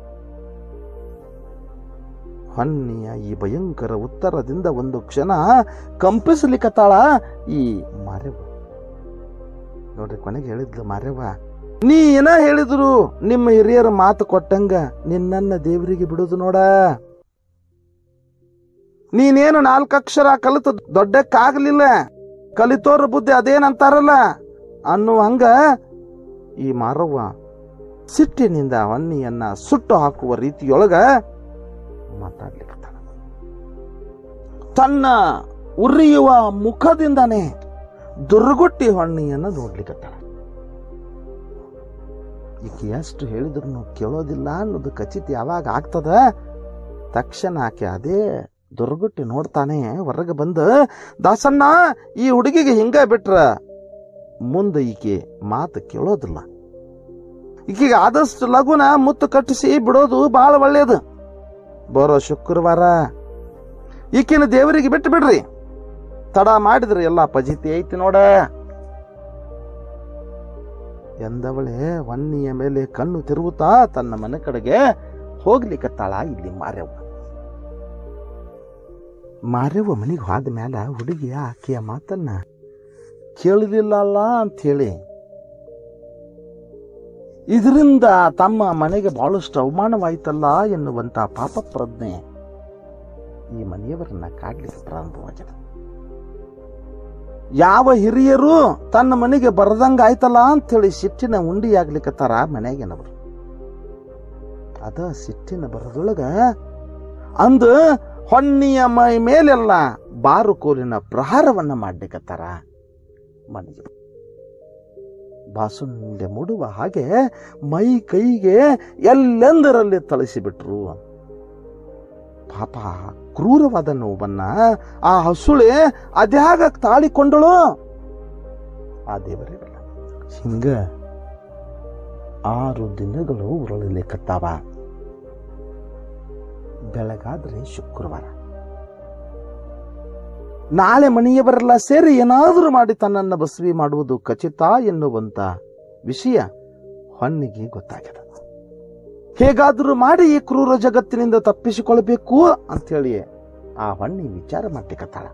ಹೊನ್ನಿಯ ಈ ಭಯಂಕರ ಉತ್ತರದಿಂದ ಒಂದು ಕ್ಷಣ ಕಂಪಿಸ್ಲಿಕ್ಕತ್ತಾಳ ಈ ಮಾರ್ಯವ ನೋಡ್ರಿ ಕೊನೆಗೆ ಹೇಳಿದ್ಲು ಮಾರ್ಯವ ನೀ ಏನ ಹೇಳಿದ್ರು ನಿಮ್ಮ ಹಿರಿಯರ ಮಾತು ಕೊಟ್ಟಂಗ ನಿನ್ನನ್ನ ದೇವರಿಗೆ ಬಿಡುದು ನೋಡ ನೀನೇನು ನಾಲ್ಕಕ್ಷರ ಕಲಿತು ದೊಡ್ಡಕ್ಕಾಗ್ಲಿಲ್ಲ ಕಲಿತೋರ ಬುದ್ಧಿ ಅದೇನಂತಾರಲ್ಲ ಅನ್ನುವ ಹಂಗ ಈ ಮಾರವ್ವ ಸಿಟ್ಟಿನಿಂದ ಹೊನ್ನಿಯನ್ನ ಸುಟ್ಟು ಹಾಕುವ ರೀತಿಯೊಳಗ ಮಾತಾಡ್ಲಿಕ್ಕತ್ತಾಳ ತನ್ನ ಉರಿಯುವ ಮುಖದಿಂದಾನೇ ದುರ್ಗುಟ್ಟಿ ಹೊಣ್ಣಿಯನ್ನ ನೋಡ್ಲಿಕ್ಕತ್ತಾಳ ಈಕೆ ಎಷ್ಟು ಹೇಳಿದ್ರು ಕೇಳೋದಿಲ್ಲ ಅನ್ನೋದು ಖಚಿತ ಯಾವಾಗ ಆಗ್ತದ ತಕ್ಷಣ ಆಕೆ ಅದೇ ದುರ್ಗುಟ್ಟಿ ನೋಡ್ತಾನೆ ಹೊರಗೆ ಬಂದು ದಾಸಣ್ಣ ಈ ಹುಡುಗಿಗೆ ಹಿಂಗ ಬಿಟ್ರ ಮುಂದೆ ಈಕೆ ಮಾತು ಕೇಳೋದಿಲ್ಲ ಈಕೆಗೆ ಆದಷ್ಟು ಲಗುನ ಮುತ್ತು ಕಟ್ಟಿಸಿ ಬಿಡೋದು ಬಹಳ ಒಳ್ಳೇದು ಬರೋ ಶುಕ್ರವಾರ ಈಕಿನ ದೇವರಿಗೆ ಬಿಟ್ಟು ಬಿಡ್ರಿ ತಡ ಮಾಡಿದ್ರೆ ಎಲ್ಲ ಪಜಿತಿ ಐತಿ ನೋಡ ಎಂದವಳೆ ವನ್ನಿಯ ಮೇಲೆ ಕಣ್ಣು ತಿರುಗುತ್ತಾ ತನ್ನ ಮನೆ ಕಡೆಗೆ ಹೋಗ್ಲಿಕ್ಕತ್ತಾಳ ಇಲ್ಲಿ ಮಾರ್ಯವ್ವ ಮಾರ್ಯವ್ವ ಮನೆಗೆ ಹೋದ ಮ್ಯಾಲ ಹುಡುಗಿಯ ಆಕೆಯ ಮಾತನ್ನ ಕೇಳಲಿಲ್ಲಲ್ಲ ಅಂತ ಹೇಳಿ ಇದರಿಂದ ತಮ್ಮ ಮನೆಗೆ ಬಹಳಷ್ಟು ಅವಮಾನವಾಯ್ತಲ್ಲ ಎನ್ನುವಂತ ಪಾಪ ಪ್ರಜ್ಞೆ ಈ ಮನೆಯವರನ್ನ ಕಾಡ್ಲಿಕ್ಕೆ ಪ್ರಾರಂಭವಾಗಿದೆ ಯಾವ ಹಿರಿಯರು ತನ್ನ ಮನೆಗೆ ಬರದಂಗ ಆಯ್ತಲ್ಲ ಅಂತ ಹೇಳಿ ಸಿಟ್ಟಿನ ಉಂಡಿಯಾಗ್ಲಿಕ್ಕತ್ತಾರ ಮನೆಗಿನವರು ಅದ ಸಿಟ್ಟಿನ ಬರದೊಳಗ ಅಂದು ಹೊನ್ನಿಯ ಮೈ ಮೇಲೆಲ್ಲ ಬಾರು ಕೋಲಿನ ಪ್ರಹಾರವನ್ನ ಮಾಡ್ಲಿಕ್ಕತ್ತಾರ ಮನೆಗೆ ಬಾಸುಂಡೆ ಮುಡುವ ಹಾಗೆ ಮೈ ಕೈಗೆ ಎಲ್ಲೆಂದರಲ್ಲಿ ತಳಿಸಿಬಿಟ್ರು ಪಾಪ ಕ್ರೂರವಾದ ನೋವನ್ನ ಆ ಹಸುಳೆ ಅದ್ಯಾಗ ತಾಳಿಕೊಂಡಳು ಆ ದೇವರಿರಲ್ಲ ಹಿಂಗ ಆರು ದಿನಗಳು ಉರುಳಲಿಕ್ಕತ್ತಾವ ಬೆಳಗಾದ್ರೆ ಶುಕ್ರವಾರ ನಾಳೆ ಮನೆಯವರೆಲ್ಲ ಸೇರಿ ಏನಾದರೂ ಮಾಡಿ ತನ್ನನ್ನು ಬಸವಿ ಮಾಡುವುದು ಖಚಿತ ಎನ್ನುವಂತ ವಿಷಯ ಹೊನ್ನಿಗೆ ಗೊತ್ತಾಗಿದೆ ಹೇಗಾದರೂ ಮಾಡಿ ಈ ಕ್ರೂರ ಜಗತ್ತಿನಿಂದ ತಪ್ಪಿಸಿಕೊಳ್ಬೇಕು ಅಂತೇಳಿ ಆ ಹೊಣ್ಣಿ ವಿಚಾರ ಮಾಡ್ಲಿಕ್ಕತ್ತಾಳ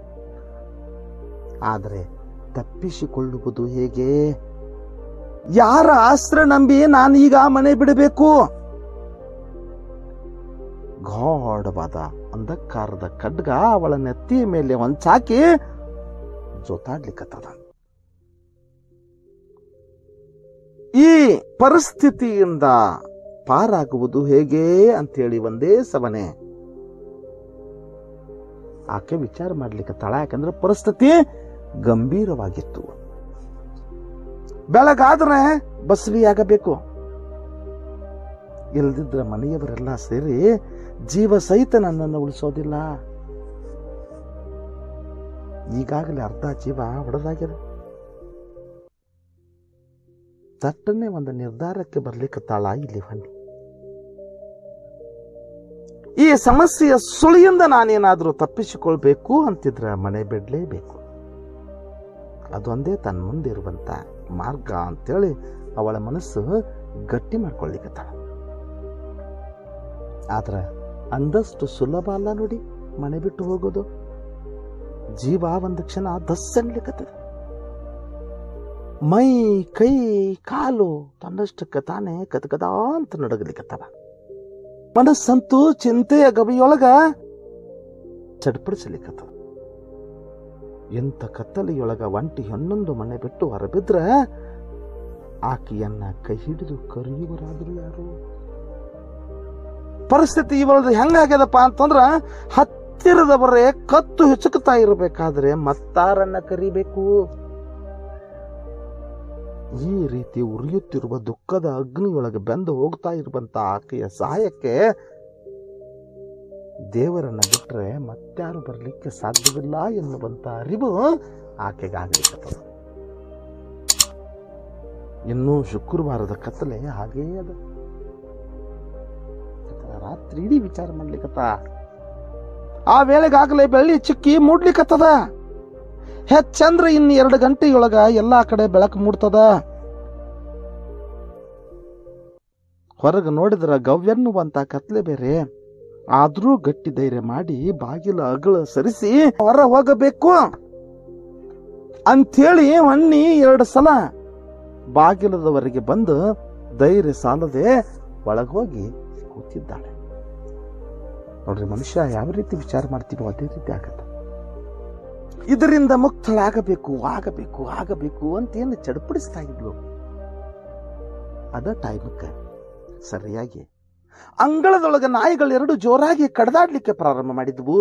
ಆದರೆ ತಪ್ಪಿಸಿಕೊಳ್ಳುವುದು ಹೇಗೆ ಯಾರ ಆಶ್ರಯ ನಂಬಿ ನಾನೀಗ ಮನೆ ಬಿಡಬೇಕು ಗಾಢವಾದ ಅಂಧಕಾರದ ಖಡ್ಗ ಅವಳ ನೆತ್ತಿಯ ಮೇಲೆ ಹೊಂಚಾಕಿ ಜೋತಾಡ್ಲಿಕ್ಕತ್ತದ ಈ ಪರಿಸ್ಥಿತಿಯಿಂದ ಪಾರಾಗುವುದು ಹೇಗೆ ಅಂತೇಳಿ ಒಂದೇ ಸವನೆ ಆಕೆ ವಿಚಾರ ಮಾಡ್ಲಿಕ್ಕೆ ತಳ ಯಾಕಂದ್ರೆ ಪರಿಸ್ಥಿತಿ ಗಂಭೀರವಾಗಿತ್ತು ಬೆಳಗಾದ್ರೆ ಬಸವಿಯಾಗಬೇಕು ಇಲ್ದಿದ್ರೆ ಮನೆಯವರೆಲ್ಲ ಸೇರಿ ಜೀವ ಸಹಿತ ನನ್ನನ್ನು ಉಳಿಸೋದಿಲ್ಲ ಈಗಾಗಲೇ ಅರ್ಧ ಜೀವ ಹೊಡೆದಾಗಿದೆ ತಟ್ಟನೆ ಒಂದು ನಿರ್ಧಾರಕ್ಕೆ ಬರ್ಲಿಕ್ಕೆ ತಾಳ ಇಲ್ಲಿ ಹೊನ್ನಿ ಈ ಸಮಸ್ಯೆಯ ಸುಳಿಯಿಂದ ನಾನೇನಾದರೂ ತಪ್ಪಿಸಿಕೊಳ್ಬೇಕು ಅಂತಿದ್ರೆ ಮನೆ ಬಿಡಲೇಬೇಕು ಅದೊಂದೇ ತನ್ನ ಮುಂದಿರುವಂತ ಮಾರ್ಗ ಅಂತೇಳಿ ಅವಳ ಮನಸ್ಸು ಗಟ್ಟಿ ಮಾಡ್ಕೊಳ್ಳಿಕತ್ತಾಳ ಆದ್ರೆ ಅಂದಷ್ಟು ಸುಲಭ ಅಲ್ಲ ನೋಡಿ ಮನೆ ಬಿಟ್ಟು ಹೋಗೋದು ಜೀವ ಒಂದು ಕ್ಷಣ ದಸ್ಸನ್ಲಿಕ್ಕತ್ತದ ಮೈ ಕೈ ಕಾಲು ತನ್ನಷ್ಟಕ್ಕೆ ತಾನೇ ಕದಕದ ಅಂತ ನಡಗಲಿಕ್ಕತ್ತವ ಮನಸ್ಸಂತೂ ಚಿಂತೆಯ ಗವಿಯೊಳಗ ಚಡ್ಪಡಿಸಲಿಕ್ಕತ್ತವ ಎಂಥ ಕತ್ತಲೆಯೊಳಗ ಒಂಟಿ ಹನ್ನೊಂದು ಮನೆ ಬಿಟ್ಟು ಹೊರಬಿದ್ರ ಆಕೆಯನ್ನ ಕೈ ಹಿಡಿದು ಕರೆಯುವರಾದ್ರು ಯಾರು ಪರಿಸ್ಥಿತಿ ಇವಳದು ಹೆಂಗಾಗ್ಯದಪ್ಪ ಅಂತಂದ್ರ ಹತ್ತಿರದವರೇ ಕತ್ತು ಹಿಚುಕ್ತಾ ಇರಬೇಕಾದ್ರೆ ಮತ್ತಾರನ್ನ ಕರಿಬೇಕು ಈ ರೀತಿ ಉರಿಯುತ್ತಿರುವ ದುಃಖದ ಅಗ್ನಿಯೊಳಗೆ ಬೆಂದು ಹೋಗ್ತಾ ಇರುವಂತ ಆಕೆಯ ಸಹಾಯಕ್ಕೆ ದೇವರನ್ನ ಬಿಟ್ರೆ ಮತ್ತಾರು ಬರಲಿಕ್ಕೆ ಸಾಧ್ಯವಿಲ್ಲ ಎನ್ನುವಂತ ಅರಿವು ಆಕೆಗಾಗಲಿಕ್ಕತ್ತದ ಇನ್ನು ಶುಕ್ರವಾರದ ಕತ್ತಲೆ ಹಾಗೇ ಅದ ರಾತ್ರಿ ಇಡೀ ವಿಚಾರ ಮಾಡ್ಲಿಕ್ಕತ್ತ ಆ ವೇಳೆಗಾಗಲೇ ಬೆಳ್ಳಿ ಚಿಕ್ಕಿ ಮೂಡ್ಲಿಕ್ಕತ್ತದ ಹೆಚ್ಚಂದ್ರ ಇನ್ನು ಎರಡು ಗಂಟೆಯೊಳಗ ಎಲ್ಲಾ ಕಡೆ ಬೆಳಕು ಮೂಡ್ತದ ಹೊರಗೆ ನೋಡಿದ್ರ ಗವ್ಯನ್ನುವಂತ ಕತ್ಲೆ ಬೇರೆ ಆದ್ರೂ ಗಟ್ಟಿ ಧೈರ್ಯ ಮಾಡಿ ಬಾಗಿಲ ಅಗಳ ಸರಿಸಿ ಹೊರ ಹೋಗಬೇಕು ಅಂಥೇಳಿ ಹೊಣ್ಣಿ ಎರಡು ಸಲ ಬಾಗಿಲದವರೆಗೆ ಬಂದು ಧೈರ್ಯ ಸಾಲದೆ ಒಳಗೋಗಿ ಕೂತಿದ್ದಾಳೆ ನೋಡ್ರಿ ಮನುಷ್ಯ ಯಾವ ರೀತಿ ವಿಚಾರ ಮಾಡ್ತೀವೋ ಅದೇ ರೀತಿ ಆಗತ್ತೆ ಇದರಿಂದ ಮುಕ್ತಳಾಗಬೇಕು ಆಗಬೇಕು ಆಗಬೇಕು ಅಂತ ಏನು ಚಡಪಡಿಸ್ತಾ ಇದ್ಲು ಅದ ಟೈಮಕ್ಕೆ ಸರಿಯಾಗಿ ಅಂಗಳದೊಳಗೆ ನಾಯಿಗಳೆರಡು ಜೋರಾಗಿ ಕಡ್ದಾಡ್ಲಿಕ್ಕೆ ಪ್ರಾರಂಭ ಮಾಡಿದ್ವು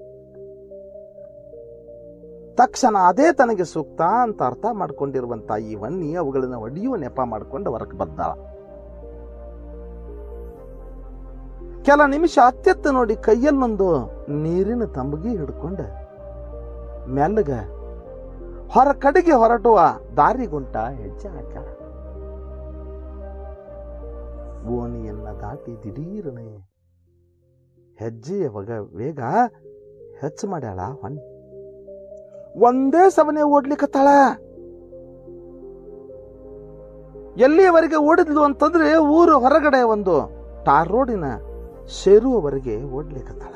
ತಕ್ಷಣ ಅದೇ ತನಗೆ ಸೂಕ್ತ ಅಂತ ಅರ್ಥ ಮಾಡ್ಕೊಂಡಿರುವಂತ ಈ ವನ್ನಿ ಅವುಗಳನ್ನ ಒಡೆಯುವ ನೆಪ ಮಾಡ್ಕೊಂಡು ಹೊರಗೆ ಬಂದಾಳ ಕೆಲ ನಿಮಿಷ ಅತ್ಯತ್ತ ನೋಡಿ ಕೈಯಲ್ಲೊಂದು ನೀರಿನ ತಂಬಗಿ ಹಿಡ್ಕೊಂಡ ಮೆಲ್ಲಗ ಹೊರ ಕಡೆಗೆ ಹೊರಟುವ ದಾರಿಗುಂಟ ಹೆಜ್ಜೆ ಹಾಕ್ಯಾಳ ಓಣಿಯನ್ನ ದಾಟಿ ದಿಢೀರನೆ ಹೆಜ್ಜೆಯ ವಗ ವೇಗ ಹೆಚ್ಚು ಮಾಡ್ಯಾಳ ಹೊಣ್ಣಿ ಒಂದೇ ಸವನೆ ಓಡ್ಲಿಕ್ಕತ್ತಾಳ ಎಲ್ಲಿಯವರೆಗೆ ಓಡಿದ್ಲು ಅಂತಂದ್ರೆ ಊರು ಹೊರಗಡೆ ಒಂದು ಟಾರ್ ರೋಡಿನ ಸೇರುವವರೆಗೆ ಓಡ್ಲಿಕ್ಕತ್ತಾಳ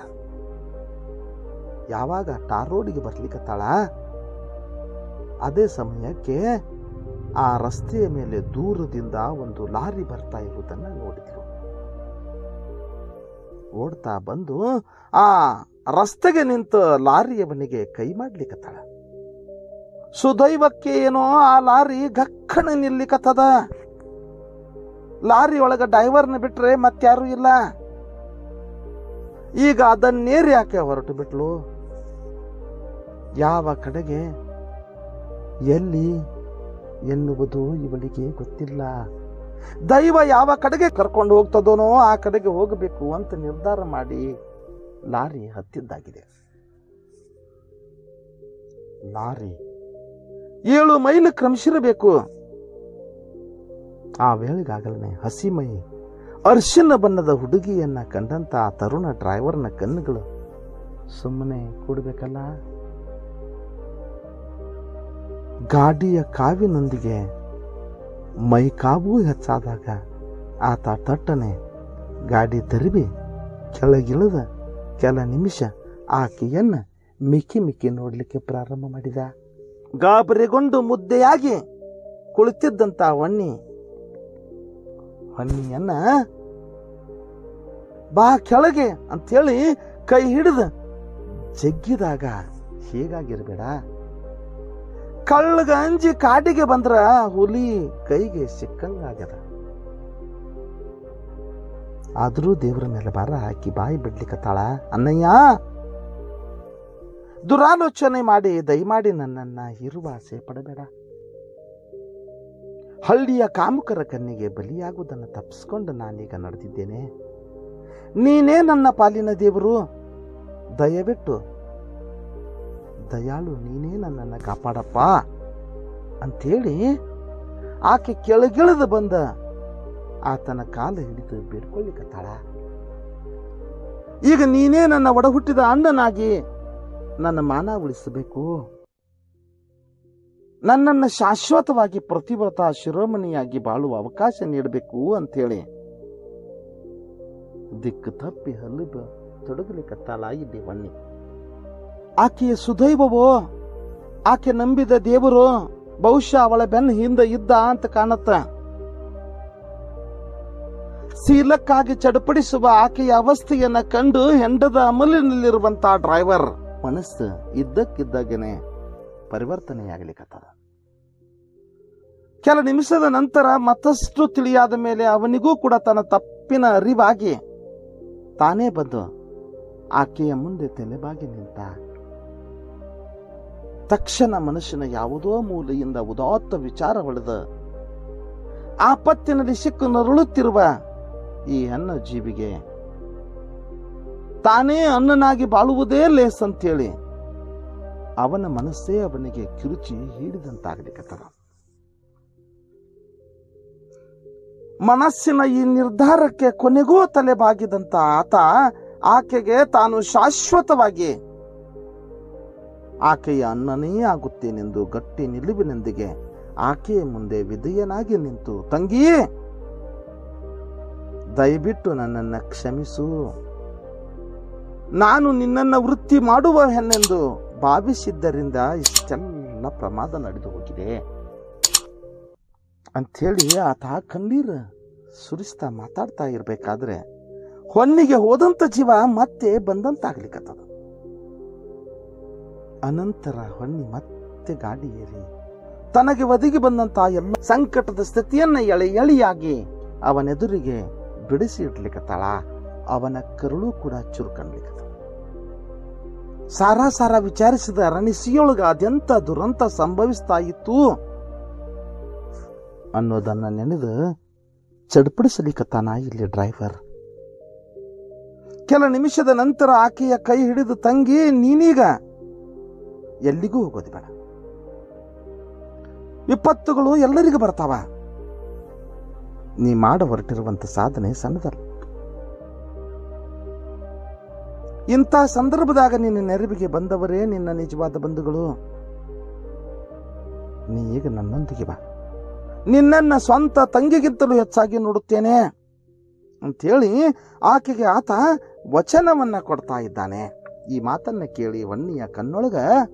ಯಾವಾಗ ಟಾರ್ ರೋಡಿಗೆ ಬರ್ಲಿಕ್ಕತ್ತಾಳ ಅದೇ ಸಮಯಕ್ಕೆ ಆ ರಸ್ತೆಯ ಮೇಲೆ ದೂರದಿಂದ ಒಂದು ಲಾರಿ ಬರ್ತಾ ಇರುವುದನ್ನ ನೋಡಿದ್ಲು ಓಡ್ತಾ ಬಂದು ಆ ರಸ್ತೆಗೆ ನಿಂತ ಲಾರಿಯವನಿಗೆ ಕೈ ಮಾಡ್ಲಿಕ್ಕತ್ತಾಳ ಸುದೈವಕ್ಕೆ ಏನೋ ಆ ಲಾರಿ ಗಕ್ಕಣ ನಿಲ್ಲಿಕತ್ತದ ಲಾರಿ ಒಳಗ ಡ್ರೈವರ್ನ ಬಿಟ್ರೆ ಮತ್ಯಾರು ಇಲ್ಲ ಈಗ ಅದನ್ನೇರಿ ಯಾಕೆ ಹೊರಟು ಬಿಟ್ಲು ಯಾವ ಕಡೆಗೆ ಎಲ್ಲಿ ಎನ್ನುವುದು ಇವಳಿಗೆ ಗೊತ್ತಿಲ್ಲ ದೈವ ಯಾವ ಕಡೆಗೆ ಕರ್ಕೊಂಡು ಹೋಗ್ತದೋನೋ ಆ ಕಡೆಗೆ ಹೋಗಬೇಕು ಅಂತ ನಿರ್ಧಾರ ಮಾಡಿ ಲಾರಿ ಹತ್ತಿದ್ದಾಗಿದೆ ಲಾರಿ ಏಳು ಮೈಲು ಕ್ರಮಿಸಿರಬೇಕು ಆ ವೇಳೆಗಾಗಲೇ ಹಸಿಮೈ ಅರ್ಶಿನ ಬಣ್ಣದ ಹುಡುಗಿಯನ್ನ ಕಂಡಂತ ಆ ತರುಣ ಡ್ರೈವರ್ನ ಕಣ್ಣುಗಳು ಸುಮ್ಮನೆ ಕೂಡಬೇಕಲ್ಲ ಗಾಡಿಯ ಕಾವಿನೊಂದಿಗೆ ಮೈ ಕಾವು ಹೆಚ್ಚಾದಾಗ ಆತ ತಟ್ಟನೆ ಗಾಡಿ ತರಿಬಿ ಕೆಳಗಿಳಿದ ಕೆಲ ನಿಮಿಷ ಆಕೆಯನ್ನ ಮಿಕ್ಕಿ ಮಿಕ್ಕಿ ನೋಡ್ಲಿಕ್ಕೆ ಪ್ರಾರಂಭ ಮಾಡಿದ ಗಾಬರಿಗೊಂಡು ಮುದ್ದೆಯಾಗಿ ಕುಳಿತಿದ್ದಂತ ಹೊಣ್ಣಿ ಹೊನ್ನಿಯನ್ನ ಬಾ ಕೆಳಗೆ ಅಂಥೇಳಿ ಕೈ ಹಿಡಿದ ಜಗ್ಗಿದಾಗ ಹೀಗಾಗಿರ್ಬೇಡ ಕಳ್ಳಗ ಅಂಜಿ ಕಾಟಿಗೆ ಬಂದ್ರ ಹುಲಿ ಕೈಗೆ ಸಿಕ್ಕಂಗಾಗ್ಯದ ಆದ್ರೂ ದೇವರ ಮೇಲೆ ಭಾರ ಹಾಕಿ ಬಾಯಿ ಬಿಡ್ಲಿಕ್ಕತ್ತಾಳ ಅನ್ನಯ್ಯ ದುರಾಲೋಚನೆ ಮಾಡಿ ದಯಮಾಡಿ ನನ್ನನ್ನ ಹಿರುವಾಸೆ ಪಡಬೇಡ ಹಳ್ಳಿಯ ಕಾಮುಕರ ಕಣ್ಣಿಗೆ ಬಲಿಯಾಗುವುದನ್ನು ತಪ್ಪಿಸ್ಕೊಂಡು ನಾನೀಗ ನಡೆದಿದ್ದೇನೆ ನೀನೇ ನನ್ನ ಪಾಲಿನ ದೇವರು ದಯವಿಟ್ಟು ದಯಾಳು ನೀನೇ ನನ್ನನ್ನು ಕಾಪಾಡಪ್ಪ ಅಂಥೇಳಿ ಆಕೆ ಕೆಳಗಿಳಿದು ಬಂದ ಆತನ ಕಾಲ ಹಿಡಿದು ಬೇಡ್ಕೊಳ್ಳಿಕತ್ತಾಳ ಈಗ ನೀನೇ ನನ್ನ ಒಡ ಹುಟ್ಟಿದ ಅಣ್ಣನಾಗಿ ನನ್ನ ಮಾನ ಉಳಿಸಬೇಕು ನನ್ನನ್ನು ಶಾಶ್ವತವಾಗಿ ಪ್ರತಿವ್ರತ ಶಿರೋಮಣಿಯಾಗಿ ಬಾಳುವ ಅವಕಾಶ ನೀಡಬೇಕು ಅಂಥೇಳಿ ದಿಕ್ಕು ತಪ್ಪಿ ಹಲ್ಲು ತೊಡಗಲಿಕತ್ತಾಳ ಇಲ್ಲಿ ವಣ್ಣಿ ಆಕೆಯ ಸುದೈವವೋ ಆಕೆ ನಂಬಿದ ದೇವರು ಬಹುಶಃ ಅವಳ ಬೆನ್ನ ಹಿಂದೆ ಇದ್ದ ಅಂತ ಕಾಣತ್ತ ಶೀಲಕ್ಕಾಗಿ ಚಡಪಡಿಸುವ ಆಕೆಯ ಅವಸ್ಥೆಯನ್ನ ಕಂಡು ಹೆಂಡದ ಅಮಲಿನಲ್ಲಿರುವಂತಹ ಡ್ರೈವರ್ ಮನಸ್ಸು ಇದ್ದಕ್ಕಿದ್ದಾಗೇನೆ ಪರಿವರ್ತನೆಯಾಗಲಿಕ್ಕತ್ತದ ಕೆಲ ನಿಮಿಷದ ನಂತರ ಮತ್ತಷ್ಟು ತಿಳಿಯಾದ ಮೇಲೆ ಅವನಿಗೂ ಕೂಡ ತನ್ನ ತಪ್ಪಿನ ಅರಿವಾಗಿ ತಾನೇ ಬಂದು ಆಕೆಯ ಮುಂದೆ ತಲೆಬಾಗಿ ನಿಂತ ತಕ್ಷಣ ಮನುಷ್ಯನ ಯಾವುದೋ ಮೂಲೆಯಿಂದ ಉದಾತ್ತ ವಿಚಾರ ಹೊಳೆದ ಆಪತ್ತಿನಲ್ಲಿ ಸಿಕ್ಕು ನರುಳುತ್ತಿರುವ ಈ ಅನ್ನ ಜೀವಿಗೆ ತಾನೇ ಅನ್ನನಾಗಿ ಬಾಳುವುದೇ ಲೇಸ್ ಅಂತೇಳಿ ಅವನ ಮನಸ್ಸೇ ಅವನಿಗೆ ಕಿರುಚಿ ಹಿಡಿದಂತಾಗಲಿಕ್ಕತ್ತದ ಮನಸ್ಸಿನ ಈ ನಿರ್ಧಾರಕ್ಕೆ ಕೊನೆಗೂ ತಲೆಬಾಗಿದಂತ ಆತ ಆಕೆಗೆ ತಾನು ಶಾಶ್ವತವಾಗಿ ಆಕೆಯ ಅನ್ನನೇ ಆಗುತ್ತೇನೆಂದು ಗಟ್ಟಿ ನಿಲುವಿನೊಂದಿಗೆ ಆಕೆಯ ಮುಂದೆ ವಿಧೇಯನಾಗಿ ನಿಂತು ತಂಗಿ ದಯವಿಟ್ಟು ನನ್ನನ್ನ ಕ್ಷಮಿಸು ನಾನು ನಿನ್ನನ್ನ ವೃತ್ತಿ ಮಾಡುವ ಹೆಣ್ಣೆಂದು ಭಾವಿಸಿದ್ದರಿಂದ ಇಷ್ಟೆಲ್ಲ ಪ್ರಮಾದ ನಡೆದು ಹೋಗಿದೆ ಅಂಥೇಳಿ ಆತ ಕಣ್ಣೀರು ಸುರಿಸ್ತಾ ಮಾತಾಡ್ತಾ ಇರ್ಬೇಕಾದ್ರೆ ಹೊನ್ನಿಗೆ ಹೋದಂತ ಜೀವ ಮತ್ತೆ ಬಂದಂತಾಗ್ಲಿಕ್ಕತ್ತದ ಅನಂತರ ಹೊನ್ನಿ ಮತ್ತೆ ಗಾಡಿ ಏರಿ ತನಗೆ ಒದಗಿ ಬಂದಂತ ಎಲ್ಲ ಸಂಕಟದ ಸ್ಥಿತಿಯನ್ನ ಎಳೆ ಎಳೆಯಾಗಿ ಅವನೆದುರಿಗೆ ಬಿಡಿಸಿ ಇಡ್ಲಿಕ್ಕತ್ತಾಳ ಅವನ ಕರುಳು ಕೂಡ ಚುರುಕನ್ಲಿಕ್ಕತ್ತ ಸಾರಾ ಸಾರ ವಿಚಾರಿಸಿದ ರಣಸಿಯೊಳಗ ಅದೆಂತ ದುರಂತ ಸಂಭವಿಸ್ತಾ ಇತ್ತು ಅನ್ನೋದನ್ನ ನೆನೆದು ಚಡ್ಪಡಿಸಲಿಕ್ಕತ್ತಾನ ಇಲ್ಲಿ ಡ್ರೈವರ್ ಕೆಲ ನಿಮಿಷದ ನಂತರ ಆಕೆಯ ಕೈ ಹಿಡಿದು ತಂಗಿ ನೀನೀಗ ಎಲ್ಲಿಗೂ ಹೋಗೋದು ಬೇಡ ವಿಪತ್ತುಗಳು ಎಲ್ಲರಿಗೂ ಬರ್ತಾವ ನೀ ಮಾಡ ಹೊರಟಿರುವಂತ ಸಾಧನೆ ಸಣ್ಣದಲ್ಲ ಇಂಥ ಸಂದರ್ಭದಾಗ ನಿನ್ನ ನೆರವಿಗೆ ಬಂದವರೇ ನಿನ್ನ ನಿಜವಾದ ಬಂಧುಗಳು ನೀ ಈಗ ನನ್ನೊಂದಿಗೆ ಬಾ ನಿನ್ನನ್ನ ಸ್ವಂತ ತಂಗಿಗಿಂತಲೂ ಹೆಚ್ಚಾಗಿ ನೋಡುತ್ತೇನೆ ಅಂಥೇಳಿ ಆಕೆಗೆ ಆತ ವಚನವನ್ನ ಕೊಡ್ತಾ ಇದ್ದಾನೆ ಈ ಮಾತನ್ನ ಕೇಳಿ ವನ್ನಿಯ ಕಣ್ಣೊಳಗ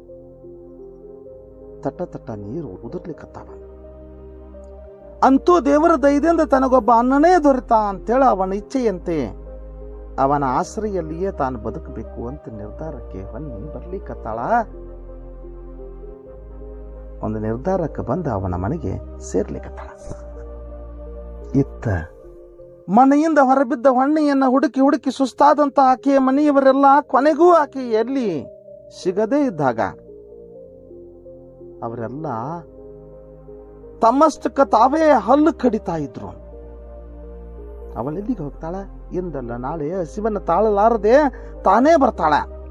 ತಟ್ಟ ತಟ್ಟ ನೀರು ಉದುರ್ಲಿಕ್ಕತ್ತಾವ ಅಂತೂ ದೇವರ ದಯದಿಂದ ತನಗೊಬ್ಬ ಅನ್ನನೇ ದೊರೆತ ಅಂತೇಳಿ ಅವನ ಇಚ್ಛೆಯಂತೆ ಅವನ ಆಶ್ರಯಲ್ಲಿಯೇ ತಾನು ಬದುಕಬೇಕು ಅಂತ ನಿರ್ಧಾರಕ್ಕೆ ಹೊನ್ನಿ ಬರ್ಲಿಕ್ಕತ್ತಾಳ ಒಂದು ನಿರ್ಧಾರಕ್ಕೆ ಬಂದು ಅವನ ಮನೆಗೆ ಸೇರ್ಲಿಕ್ಕತ್ತಾಳ ಇತ್ತ ಮನೆಯಿಂದ ಹೊರಬಿದ್ದ ಹೊಣ್ಣೆಯನ್ನ ಹುಡುಕಿ ಹುಡುಕಿ ಸುಸ್ತಾದಂತ ಆಕೆಯ ಮನೆಯವರೆಲ್ಲ ಕೊನೆಗೂ ಆಕೆ ಎಲ್ಲಿ ಸಿಗದೇ ಇದ್ದಾಗ ಅವರೆಲ್ಲ ತಮ್ಮಷ್ಟಕ್ಕ ತಾವೇ ಹಲ್ಲು ಕಡಿತಾ ಇದ್ರು ಅವಳೆಲ್ಲಿಗೆ ಹೋಗ್ತಾಳ ಇಂದಲ್ಲ ನಾಳೆ ಹಸಿವನ್ನ ತಾಳಲಾರದೆ ತಾನೇ ಬರ್ತಾಳ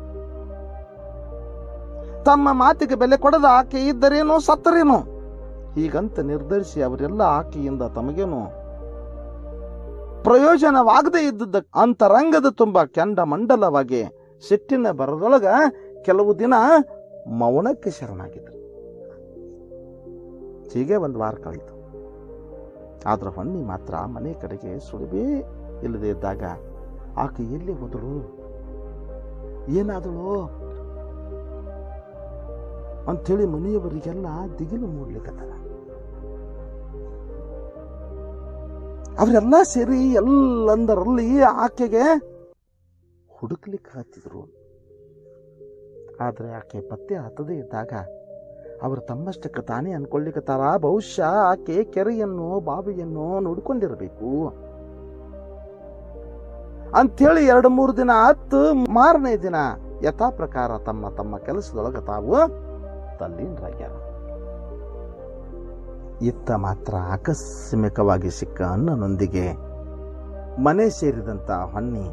ತಮ್ಮ ಮಾತಿಗೆ ಬೆಲೆ ಕೊಡದ ಆಕೆ ಇದ್ದರೇನೋ ಸತ್ತರೇನೋ ಹೀಗಂತ ನಿರ್ಧರಿಸಿ ಅವರೆಲ್ಲ ಆಕೆಯಿಂದ ತಮಗೇನು ಪ್ರಯೋಜನವಾಗದೇ ಇದ್ದದ್ದ ಅಂತರಂಗದ ತುಂಬ ಕೆಂಡ ಮಂಡಲವಾಗಿ ಸಿಟ್ಟಿನ ಬರದೊಳಗ ಕೆಲವು ದಿನ ಮೌನಕ್ಕೆ ಶರಣಾಗಿದ್ರು ಹೀಗೆ ಒಂದು ವಾರ ಕಳೀತು ಆದ್ರ ಹೊನ್ನಿ ಮಾತ್ರ ಮನೆ ಕಡೆಗೆ ಸುಳಿವೇ ಇಲ್ಲದೆ ಇದ್ದಾಗ ಆಕೆ ಎಲ್ಲಿ ಹೋದಳು ಏನಾದಳು ಅಂಥೇಳಿ ಮನೆಯವರಿಗೆಲ್ಲ ದಿಗಿಲು ಮೂಡ್ಲಿಕ್ಕತ್ತದ ಅವರೆಲ್ಲ ಸೇರಿ ಎಲ್ಲಂದರಲ್ಲಿ ಆಕೆಗೆ ಹುಡುಕ್ಲಿಕ್ಕೆ ಹತ್ತಿದ್ರು ಆದ್ರೆ ಆಕೆ ಪತ್ತೆ ಹತ್ತದೇ ಇದ್ದಾಗ ಅವರು ತಮ್ಮಷ್ಟಕ್ಕೆ ತಾನೇ ಅನ್ಕೊಳ್ಳಿಕತ್ತಾರ ಬಹುಶಃ ಆಕೆ ಕೆರೆಯನ್ನು ಬಾವಿಯನ್ನು ನೋಡ್ಕೊಂಡಿರಬೇಕು ಅಂಥೇಳಿ ಎರಡು ಮೂರು ದಿನ ಹತ್ತು ಮಾರನೇ ದಿನ ಯಥಾ ಪ್ರಕಾರ ತಮ್ಮ ತಮ್ಮ ಕೆಲಸದೊಳಗೆ ತಾವು ತಲ್ಲೀನರಾಗ್ಯಾರ ಇತ್ತ ಮಾತ್ರ ಆಕಸ್ಮಿಕವಾಗಿ ಸಿಕ್ಕ ಅನ್ನನೊಂದಿಗೆ ಮನೆ ಸೇರಿದಂತ ಹೊನ್ನಿ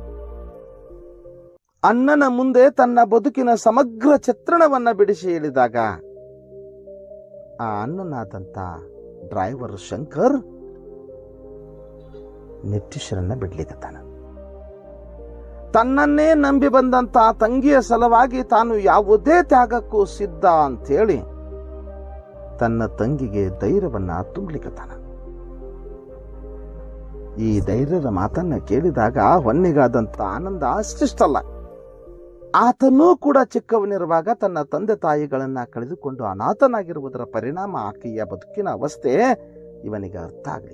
ಅಣ್ಣನ ಮುಂದೆ ತನ್ನ ಬದುಕಿನ ಸಮಗ್ರ ಚಿತ್ರಣವನ್ನ ಬಿಡಿಸಿ ಹೇಳಿದಾಗ ಆ ಅಣ್ಣನಾದಂತ ಡ್ರೈವರ್ ಶಂಕರ್ ನಿಟ್ಟೀಶ್ವರನ್ನ ಬಿಡ್ಲಿಕತ್ತಾನ ತನ್ನನ್ನೇ ನಂಬಿ ಬಂದಂತ ತಂಗಿಯ ಸಲುವಾಗಿ ತಾನು ಯಾವುದೇ ತ್ಯಾಗಕ್ಕೂ ಸಿದ್ಧ ಅಂಥೇಳಿ ತನ್ನ ತಂಗಿಗೆ ಧೈರ್ಯವನ್ನ ತುಂಬಲಿಕತ್ತಾನ ಈ ಧೈರ್ಯದ ಮಾತನ್ನ ಕೇಳಿದಾಗ ಹೊನ್ನಿಗಾದಂತ ಆನಂದ ಅಷ್ಟಿಷ್ಟಲ್ಲ ಆತನೂ ಕೂಡ ಚಿಕ್ಕವನಿರುವಾಗ ತನ್ನ ತಂದೆ ತಾಯಿಗಳನ್ನ ಕಳೆದುಕೊಂಡು ಅನಾಥನಾಗಿರುವುದರ ಪರಿಣಾಮ ಆಕೆಯ ಬದುಕಿನ ಅವಸ್ಥೆ ಇವನಿಗೆ ಅರ್ಥ ಆಗ್ಲಿಕ್ಕೆ